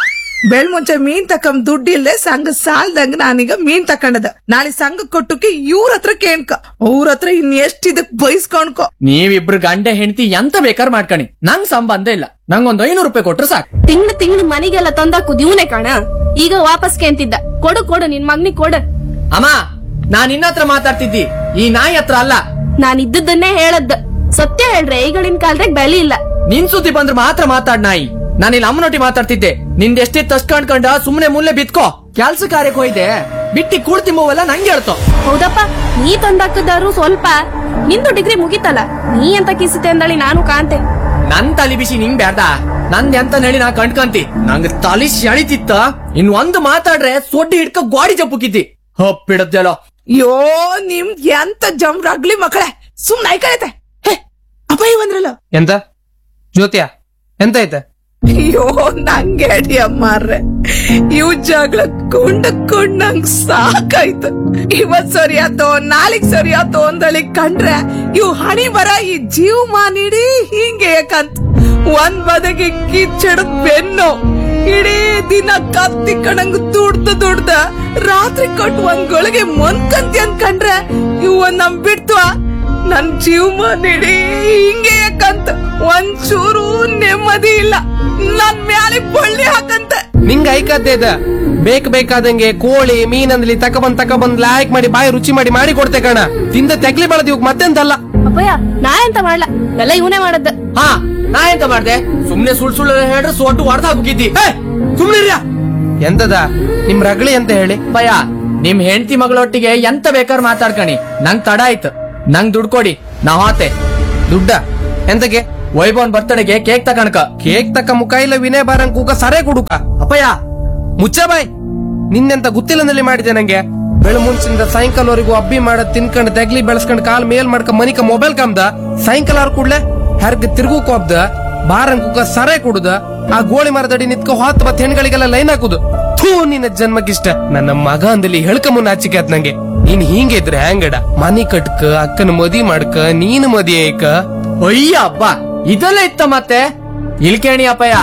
ಬೆಳ್ ಮುಂಚೆ ಮೀನ್ ತಕೊಂಡ್ ದುಡ್ಡು ಇಲ್ದೆ ಸಂಘ ಸಾಲ್ದಂಗ ನಾನೀಗ ಮೀನ್ ತಕೊಂಡದ ನಾಳೆ ಸಂಘ ಕೊಟ್ಟಕ್ಕೆ ಇವ್ರ ಹತ್ರ ಕೇಳ್ಕ ಅವ್ರ ಹತ್ರ ಇನ್ ಎಷ್ಟ್ ಇದಕ್ ಬೈಸ್ಕೊಂಡ್ಕೊ ನೀವಿಬ್ರು ಗಂಡ ಹೆಂಡತಿ ಎಂತ ಬೇಕಾರ್ ಮಾಡ್ಕಣಿ ನಂಗ್ ಸಂಬಂಧ ಇಲ್ಲ ನಂಗೊಂದ್ ಐನೂರು ರೂಪಾಯಿ ಕೊಟ್ರೆ ಸಾಕು ತಿಂಗ್ಳು ತಿಂಗ್ಳು ಮನೆಗೆಲ್ಲ ತಂದಾಕುದ್ ಇವನೇ ಕಾಣ ಈಗ ವಾಪಸ್ ಕೇಂತಿದ್ದ ಕೊಡು ಕೊಡು ನಿನ್ ಮಗ್ನಿಗ್ ಕೊಡು ಅಮ್ಮ ನಾನ್ ನಿನ್ನ ಹತ್ರ ಮಾತಾಡ್ತಿದ್ದಿ ಈ ನಾಯಿ ಹತ್ರ ಅಲ್ಲ ನಾನ್ ಇದ್ದದ್ದನ್ನೇ ಹೇಳದ್ ಸತ್ಯ ಹೇಳ್ರೆ ಈಗಳಿನ ಕಾಲದಾಗ ಬೆಲೆ ಇಲ್ಲ ನಿನ್ ಸುದ್ದಿ ಬಂದ್ರೆ ಮಾತ್ರ ಮಾತಾಡ್ ನಾಯಿ ನಾನು ಇಲ್ಲಿ ಅಮ್ಮನೊಟ್ಟಿ ಮಾತಾಡ್ತಿದ್ದೆ ನಿಂದ ಎಷ್ಟಿತ್ತು ಅಷ್ಟ್ ಕಂಡ್ಕೊಂಡ ಸುಮ್ನೆ ಮುಲ್ಲೆ ಬಿತ್ಕೋ ಕೆಲ್ಸ ಕಾರ್ಯಕ್ಕೆ ಹೋಯ್ದೆ ಬಿಟ್ಟಿ ಕೂಡ್ತಿಂಬವೆಲ್ಲ ನಂಗೆ ಹೇಳ್ತೋ ಹೌದಪ್ಪ ನೀ ತಂದಾಕದಾರು ಸ್ವಲ್ಪ ನಿಂದು ಡಿಗ್ರಿ ಮುಗಿತಲ್ಲ ನೀ ಅಂತ ಕಿಸಿತೆ ಅಂದಳಿ ನಾನು ಕಾಂತೆ ನನ್ ತಲಿ ಬಿಸಿ ನಿಂಗ್ ಬ್ಯಾಡ ನಂದ್ ಎಂತ ಹೇಳಿ ನಾ ಕಂಡ್ಕಂತಿ ನಂಗ್ ತಲಿ ಸೆಳಿತಿತ್ತ ಇನ್ ಒಂದು ಮಾತಾಡ್ರೆ ಸೊಡ್ಡಿ ಹಿಡ್ಕ ಗೋಡಿ ಜಪ್ಪುಕಿದ್ದಿ ಹಪ್ಪಿಡದ್ದೆಲ್ಲೋ ಯೋ ನಿಮ್ ಎಂತ ಜಮ್ರ ಅಗ್ಲಿ ಮಕ್ಕಳೇ ಸುಮ್ನೆ ಐಕಳೈತೆ ಹೇ ಅಪ್ಪಾಯಿ ಬಂದ್ರಲ್ಲ ಎಂತ ಜ್ಯೋತಿಯ ಎಂತ ಐತೆ ಅಯ್ಯೋ ನಂಗೆ ಅಡಿ ಅಮ್ಮಾರ್ರೆ ಇವ್ ಜಗಳ ಕೊಂಡ ಕೊಂಡ್ ನಂಗ್ ಸಾಕಾಯ್ತು ಇವತ್ ಸರಿ ಆತೋ ನಾಳಿಗ್ ಸರಿ ಆತೋ ಅಂದಳಿ ಕಂಡ್ರೆ ಇವ್ ಹಣಿ ಬರ ಈ ಜೀವಮಾನಿಡೀ ಹಿಂಗೆ ಯಾಕಂತ ಒಂದ್ ಬದಗೆ ಕಿಚ್ಚಡದ್ ಬೆನ್ನು ಇಡೀ ದಿನ ಕತ್ತಿ ಕಣಂಗ್ ದುಡ್ದ ದುಡ್ದ ರಾತ್ರಿ ಕೊಟ್ಟು ಒಂದ್ ಗೊಳಗೆ ಮೊನ್ಕಂತಿ ಅನ್ಕಂಡ್ರೆ ಇವ್ ನಮ್ ಬಿಡ್ತ್ವಾ ನನ್ ಜೀವಮಾನ ಇಡೀ ಹಿಂಗೆ ಯಾಕಂತ ಒಂಚೂರು ನೆಮ್ಮದಿ ಇಲ್ಲ ನನ್ ಮ್ಯಾಲೆ ಬಳ್ಳಿ ಹಾಕಂತ ನಿಂಗ ಐಕದ್ದೇ ಇದ ಬೇಕ್ ಬೇಕಾದಂಗೆ ಕೋಳಿ ಮೀನಂದ್ಲಿ ತಕಬಂದ್ ತಕಬಂದ್ ಲಾಯಕ್ ಮಾಡಿ ಬಾಯಿ ರುಚಿ ಮಾಡಿ ಮಾಡಿ ಕೊಡ್ತೆ ಕಣ ತಿಂದ ತೆಗ್ಲಿ ಬಳದ್ ಇವಾಗ ಮತ್ತೆಂತಲ್ಲ ಅಪ್ಪಯ್ಯ ನಾ ಎಂತ ಮಾಡ್ಲ ಎಲ್ಲ ಇವನೇ ಮಾಡದ್ದ ಹಾ ನಾ ಎಂತ ಮಾಡ್ದೆ ಸುಮ್ನೆ ಸುಳ್ ಸುಳ್ಳು ಹೇಳ್ರೆ ಸೊಟ್ಟು ಹೊಡೆದ ಹಾಕಿದ್ದಿ ಸುಮ್ನಿರ್ಯ ಎಂತದ ನಿಮ್ ರಗಳಿ ಅಂತ ಹೇಳಿ ಭಯ ನಿಮ್ ಹೆಂಡತಿ ಮಗಳೊಟ್ಟಿಗೆ ಎಂತ ಬೇಕಾರ್ ಮಾತಾಡ್ಕಣಿ ನಂಗ್ ತಡ ಆಯ್ತು ನಂಗ್ ದುಡ್ಡು ಕೊಡಿ ನಾ ಹೋತೆ ದುಡ್ಡ ಎಂತಕ್ಕೆ ವೈಭವನ್ ಬರ್ತಡೆಗೆ ಕೇಕ್ ತಕಣಕ ಕೇಕ್ ತಕ್ಕ ಮುಖ ಇಲ್ಲ ವಿನಯ ಬಾರಂಗ್ ಕೂಗ ಸರೇ ಕುಡುಕ ಅಪ್ಪಯ್ಯ ಮುಚ್ಚ ಬಾಯ್ ನಿನ್ನೆಂತ ಗೊತ್ತಿಲ್ಲದಲ್ಲಿ ಮಾಡಿದೆ ನಂಗೆ ಬೆಳ ಮುಂಚಿಂದ ಸಾಯಂಕಾಲವರೆಗೂ ಅಬ್ಬಿ ಮಾಡದ್ ತಿನ್ಕೊಂಡ್ ತೆಗ್ಲಿ ಬೆಳೆಸ್ಕೊಂಡ್ ಕಾಲ್ ಮೇಲ್ ಮಾಡ್ಕೊಂಡ್ ಮನಿಕ ಮೊಬೈಲ್ ಕಮ್ದ ಸಾಯಂಕಾಲ ಆರ್ ಕೂಡ್ಲೆ ಹರ್ಗ ತಿರ್ಗು ಕೋಬ್ದ ಬಾರಂಗ್ ಕೂಗ ಸರೇ ಕುಡುದ ಆ ಗೋಳಿ ಮರದಡಿ ನಿತ್ಕ ಹೊತ್ ಬತ್ ಹೆಣ್ಗಳಿಗೆಲ್ಲ ಲೈನ್ ಹಾಕುದು ಥೂ ನಿನ್ನ ಜನ್ಮಕ್ಕಿಷ್ಟ ನನ್ನ ಮಗ ಅಂದಲ್ಲಿ ಹೇಳ್ಕಮುನ್ ನಾಚಿಕೆ ಆತ್ ನಂಗೆ ನೀನ್ ಹಿಂಗೆ ಇದ್ರೆ ಹ್ಯಾಂಗಡ ಮನಿ ಕಟ್ಕ ಅಕ್ಕನ ಮದಿ ಮಾಡ್ಕ ನೀನ್ ಮದಿ ಐಕ ಅಯ್ಯ ಅಬ್ಬ ಇದೆಲ್ಲ ಇತ್ತ ಮತ್ತೆ ಇಲ್ಕೇಣಿ ಅಪ್ಪಯ್ಯ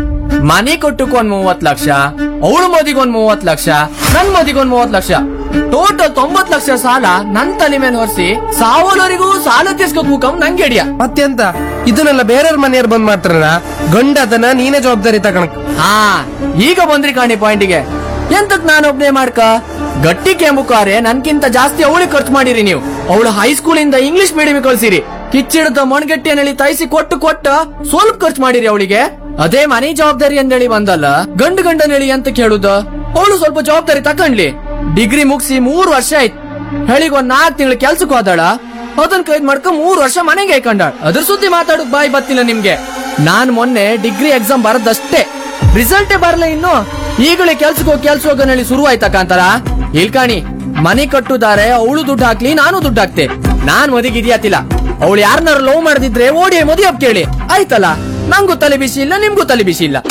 ಮನೆ ಕೊಟ್ಟಕ್ ಒಂದ್ ಮೂವತ್ ಲಕ್ಷ ಅವಳ ಮದಿಗ್ ಒಂದ್ ಮೂವತ್ ಲಕ್ಷ ನನ್ ಮದಿಗ್ ಒಂದ್ ಮೂವತ್ ಲಕ್ಷ ಟೋಟಲ್ ತೊಂಬತ್ ಲಕ್ಷ ಸಾಲ ನನ್ ತಲೆ ಮೇಲೆ ಹೊರಿಸಿ ಸಾವಲವರೆಗೂ ಸಾಲ ತೀರ್ಸ್ಕೊ ಕೂಕಂ ನಂಗೆ ಹಿಡಿಯ ಮತ್ತೆಂತ ಇದನ್ನೆಲ್ಲ ಬೇರೆಯವ್ರ ಮನೆಯವ್ರು ಬಂದ್ ಮಾಡ್ತಾರಲ್ಲ ಗಂಡ ಅದನ್ನ ನೀನೇ ಜವಾಬ್ದಾರಿ ತಗೊಳಕ್ ಹಾ ಈಗ ಬಂದ್ರಿ ಕಾಣಿ ಪಾಯಿಂಟಿಗೆ ಎಂತಕ್ ನಾನು ಒಬ್ನೇ ಮಾಡ್ಕ ಗಟ್ಟಿ ಕೆಂಬುಕಾರೆ ನನ್ಕಿಂತ ಜಾಸ್ತಿ ಅವಳಿಗೆ ಖರ್ಚು ಮಾಡಿರಿ ನೀವು ಅವಳು ಹೈಸ್ಕೂಲ್ ಇಂದ ಇಂಗ್ಲಿಷ್ ಮೀಡಿಯಂ ಕಳ್ಸಿರಿ ಕಿಚ್ಚಿಡದ ಮಣ್ಗಟ್ಟಿಯನ್ನೇಳಿ ತೈಸಿ ಕೊಟ್ಟು ಕೊಟ್ಟ ಸ್ವಲ್ಪ ಖರ್ಚು ಮಾಡಿರಿ ಅವಳಿಗೆ ಅದೇ ಮನೆ ಜವಾಬ್ದಾರಿ ಅಂದೇಳಿ ಬಂದಲ್ಲ ಗಂಡು ಗಂಡನೇಳಿ ಅಂತ ಕೇಳುದ ಅವಳು ಸ್ವಲ್ಪ ಜವಾಬ್ದಾರಿ ತಕೊಂಡ್ಲಿ ಡಿಗ್ರಿ ಮುಗಿಸಿ ಮೂರ್ ವರ್ಷ ಆಯ್ತು ಹೇಳಿಗ್ ಒಂದ್ ನಾಲ್ಕು ತಿಂಗಳು ಕೆಲ್ಸಕ್ಕೆ ಹೋದಾಳ ಅದನ್ ಕೈದ್ ಮಾಡ್ಕ ಮೂರ್ ವರ್ಷ ಮನೆಗೆ ಹಾಕೊಂಡಾಳ ಅದ್ರ ಸುದ್ದಿ ಮಾತಾಡಕ್ ಬಾಯಿ ಬತ್ತಿಲ್ಲ ನಿಮ್ಗೆ ನಾನ್ ಮೊನ್ನೆ ಡಿಗ್ರಿ ಎಕ್ಸಾಮ್ ಬರದಷ್ಟೇ ರಿಸಲ್ಟೇ ಬರಲ್ಲ ಇನ್ನು ಈಗಲೇ ಕೆಲ್ಸಕ್ಕೆ ಹೋಗಿ ಕೆಲ್ಸ ಹೋಗೋನಲ್ಲಿ ಶುರು ಆಯ್ತಾ ಕಾಂತಾರ ಇಲ್ಕಾಣಿ ಮನೆ ಕಟ್ಟುದಾರೆ ಅವಳು ದುಡ್ಡು ಹಾಕ್ಲಿ ನಾನು ದುಡ್ಡು ಹಾಕ್ತೆ ನಾನ್ ಮದಿಗೆ ಇದ್ಯಾತಿಲ್ಲ ಅವಳು ಯಾರನ್ನಾರು ಲವ್ ಮಾಡದಿದ್ರೆ ಓಡಿ ಮದಿ ಹಪ್ ಕೇಳಿ ಆಯ್ತಲ್ಲ ನಂಗೂ ತಲೆ ಬಿಸಿ ಇಲ್ಲ ನಿಮ್ಗೂ ತಲೆ ಬಿಸಿ ಇಲ್ಲ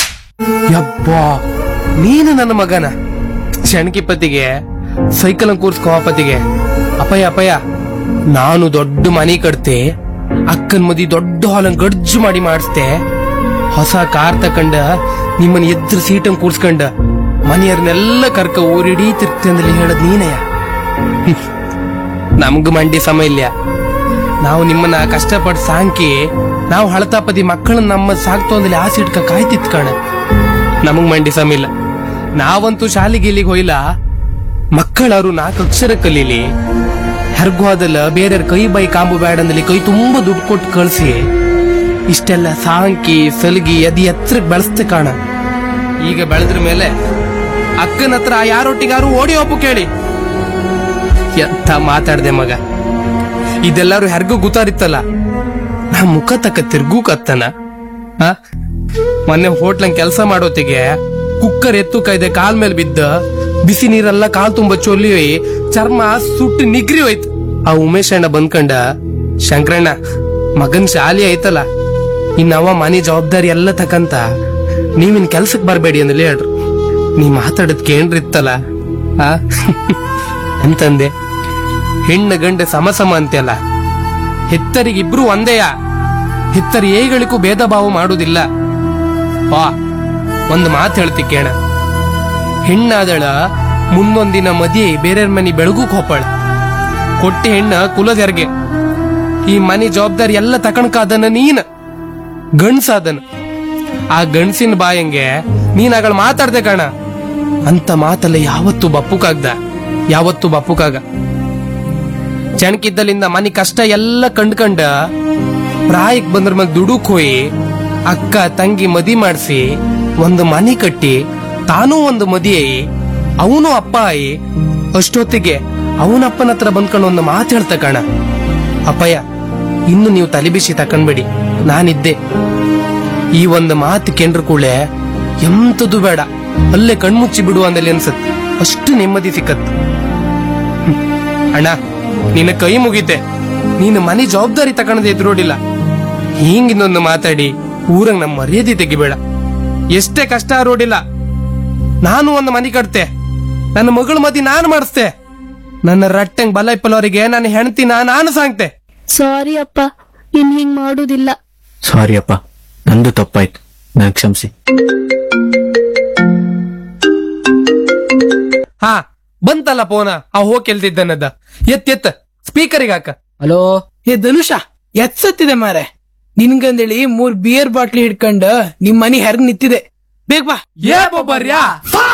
ಯಬ್ಬಾ ನೀನು ನನ್ನ ಮಗನ ಶಣಕಿಪತಿಗೆ ಸೈಕಲ್ ಕೂರ್ಸ್ಕೋಪತಿಗೆ ಅಪ್ಪಯ್ಯ ಅಪ್ಪಯ್ಯ ನಾನು ದೊಡ್ಡ ಮನಿ ಕಟ್ತೆ ಅಕ್ಕನ್ ಮದಿ ದೊಡ್ಡ ಹಾಲನ್ ಗಡ್ಜು ಮಾಡಿ ಮಾಡಿಸ್ತೆ ಹೊಸ ಕಾರ್ ತಕೊಂಡ ನಿಮ್ಮನ್ನ ಎದ್ರ ಸೀಟನ್ ಕೂರ್ಸ್ಕೊಂಡ ಮನೆಯವ್ರನ್ನೆಲ್ಲ ಕರ್ಕ ಊರಿಡೀ ತಿರ್ಗ್ತಂದಲ್ಲಿ ಹೇಳದ್ ನೀನಯ್ಯ ಹ್ಮ್. ನಮ್ಗ್ ಮಂಡಿ ಸಮ ಇಲ್ಲ ನಾವು ನಿಮ್ಮನ್ನ ಕಷ್ಟಪಟ್ಟು ಸಾಂಕಿ ನಾವು ಹಳತಾಪದಿ ಮಕ್ಕಳನ್ನ ನಮ್ಮ ಸಾಕ್ತು ಅಂದಲ್ಲಿ ಆಸೆ ಇಟ್ಕ ಕಾಯ್ತಿತ್ ಕಣ ನಮಗ್ ಮಂಡಿ ಸಮ ಇಲ್ಲ ನಾವಂತೂ ಶಾಲೆಗೆ ಇಲ್ಲಿಗೆ ಹೋಯ್ಲ ಮಕ್ಕಳವರು ನಾಲ್ಕು ಅಕ್ಷರ ಕಲೀಲಿ ಹೆರ್ಗು ಅದಲ್ಲ ಬೇರೆಯವ್ರ ಕೈ ಬೈ ಕಾಂಬು ಬ್ಯಾಡ ಅಂದಲ್ಲಿ ಕೈ ತುಂಬಾ ದುಡ್ಡು ಕೊಟ್ಟು ಕಳ್ಸಿ ಇಷ್ಟೆಲ್ಲ ಸಾಂಕಿ ಸಲಗಿ ಅದಿ ಎತ್ತರಕ್ಕೆ ಬೆಳೆಸ್ತೆ ಕಾಣ ಈಗ ಬೆಳೆದ್ರ ಮೇಲೆ ಅಕ್ಕನ ಹತ್ರ ಯಾರೊಟ್ಟಿಗಾರು ಓಡಿ ಒಪ್ಪು ಕೇಳಿ ಎಂತ ಮಾತಾಡ್ದೆ ಮಗ ಇದೆಲ್ಲಾರು ಹೆರ್ಗೂ ಗೊತ್ತಾರಿತ್ತಲ್ಲ ನಾ ಮುಖ ತಕ್ಕ ತಿರ್ಗೂ ಕತ್ತನ ಆ? ಮೊನ್ನೆ ಹೋಟ್ಲಂಗ್ ಕೆಲಸ ಮಾಡೋತಿಗೆ ಕುಕ್ಕರ್ ಎತ್ತು ಕೈದೆ ಕಾಲ್ ಮೇಲೆ ಬಿದ್ದ ಬಿಸಿ ನೀರೆಲ್ಲ ಕಾಲ್ ತುಂಬ ಚೊಲ್ಲಿ ಚರ್ಮ ಸುಟ್ಟು ನಿಗ್ರಿ ಹೋಯ್ತು ಆ ಉಮೇಶ್ ಅಣ್ಣ ಬಂದ್ಕಂಡ ಶಂಕರಣ್ಣ ಮಗನ್ ಶಾಲಿ ಐತಲ್ಲ ಇನ್ನವ ಮನೆ ಜವಾಬ್ದಾರಿ ಎಲ್ಲ ತಕಂತ ನೀವಿನ್ ಕೆಲ್ಸಕ್ ಬರ್ಬೇಡಿ ಅಂದಲ್ಲಿ ಹೇಳ್ರು ನೀ ಮಾತಾಡದ್ ಕೇಂದ್ರಿತ್ತಲ್ಲ ಆ ಅಂತಂದೆ ಹೆಣ್ಣು ಗಂಡ ಸಮ ಸಮ ಅಂತೆಲ್ಲ ಹೆತ್ತರಿಗಿಬ್ರು ಒಂದೇಯ ಹೆತ್ತರಿ ಏಗಳಿಗೂ ಭೇದ ಭಾವ ಮಾಡುವುದಿಲ್ಲ ವಾ ಒಂದು ಮಾತು ಹೇಳ್ತಿ ಕೇಳ ಹೆಣ್ಣಾದಳ ಮುಂದೊಂದಿನ ಮದಿ ಬೇರೆ ಮನಿ ಬೆಳಗುಕ್ ಹೋಪಾಳ ಕೊಟ್ಟಿ ಹೆಣ್ಣ ಕುಲದೆರ್ಗೆ ಈ ಮನಿ ಜವಾಬ್ದಾರಿ ಎಲ್ಲ ತಕಣಕಾದನ ನೀನ್ ಗಂಡ್ಸಾದನ ಆ ಗಂಡ್ಸಿನ ಬಾಯಂಗೆ ನೀನ್ ಆಗಳ ಮಾತಾಡ್ದೆ ಕಣ ಅಂತ ಮಾತಲ್ಲ ಯಾವತ್ತು ಬಪ್ಪುಕಾಗ್ದ ಯಾವತ್ತು ಬಪ್ಪುಕಾಗ ಚಣಕಿದ್ದಲಿಂದ ಮನಿ ಕಷ್ಟ ಎಲ್ಲ ಕಂಡ್ಕಂಡ ಪ್ರಾಯಕ್ ಬಂದ್ರ ಮಗ್ ದುಡುಕ್ ಹೋಯಿ ಅಕ್ಕ ತಂಗಿ ಮದಿ ಮಾಡಿಸಿ ಒಂದು ಮನಿ ಕಟ್ಟಿ ತಾನೂ ಒಂದು ಮದಿ ಆಯಿ ಅವನು ಅಪ್ಪ ಆಯಿ ಅಷ್ಟೊತ್ತಿಗೆ ಅವನಪ್ಪನ ಹತ್ರ ಬಂದ್ಕೊಂಡು ಒಂದು ಮಾತು ಹೇಳ್ತ ಕಣ ಅಪ್ಪಯ್ಯ ಇನ್ನು ನೀವು ತಲೆಬಿಸಿ ತಕೊಂಡ್ಬೇಡಿ ನಾನಿದ್ದೆ ಈ ಒಂದು ಮಾತು ಕೆಂಡ್ರ ಕೂಳೆ ಎಂತದು ಬೇಡ ಅಲ್ಲೇ ಕಣ್ಮುಚ್ಚಿ ಬಿಡು ಅಂದಲ್ಲಿ ಅನ್ಸತ್ ಅಷ್ಟು ನೆಮ್ಮದಿ ಸಿಕ್ಕತ್ ಹ್ಮ್. ಅಣ್ಣ ನಿನ್ನ ಕೈ ಮುಗಿತೆ ನೀನು ಮನೆ ಜವಾಬ್ದಾರಿ ತಕೊಂಡದೆ ಎದುರೋಡಿಲ್ಲ ಹಿಂಗಿನ್ನೊಂದು ಮಾತಾಡಿ ಊರಂಗ್ ನಮ್ಮ ಮರ್ಯಾದೆ ತೆಗಿಬೇಡ ಎಷ್ಟೇ ಕಷ್ಟ ರೋಡಿಲ್ಲ ನಾನು ಒಂದು ಮನೆ ಕಟ್ತೆ ನನ್ನ ಮಗಳ ಮದಿ ನಾನು ಮಾಡಿಸ್ತೆ ನನ್ನ ರಟ್ಟಂಗ್ ಬಲ ಇಪ್ಪಲವರಿಗೆ ನನ್ನ ಹೆಂಡತಿನ ನಾನು ಸಾಂಗ್ತೆ ಸಾರಿ ಅಪ್ಪ ಇನ್ ಹಿಂಗ್ ಮಾಡುದಿಲ್ಲ ಸಾರಿ ಅಪ್ಪ ನಂದು ತಪ್ಪಾಯ್ತು ನನಗೆ ಕ್ಷಮಿಸಿ ಹಾ ಬಂತಲ್ಲ ಫೋನ ಆ ಹೋಗ್ ಕೆಲ್ತಿದ್ದನದ ಎತ್ ಎತ್ ಸ್ಪೀಕರಿಗೆ ಹಾಕ ಹಲೋ ಏ ಧನುಷ ಎತ್ಸತ್ತಿದೆ ಮಾರೆ ನಿನ್ಗಂದೇಳಿ ಮೂರ್ ಬಿಯರ್ ಬಾಟ್ಲಿ ಹಿಡ್ಕೊಂಡ್ ನಿಮ್ ಮನಿ ಹೆರ್ಗ್ ನಿಂತಿದೆ ಬೇಗ ಬಾ ಏ ಬೊಬ್ಬರ್ಯಾ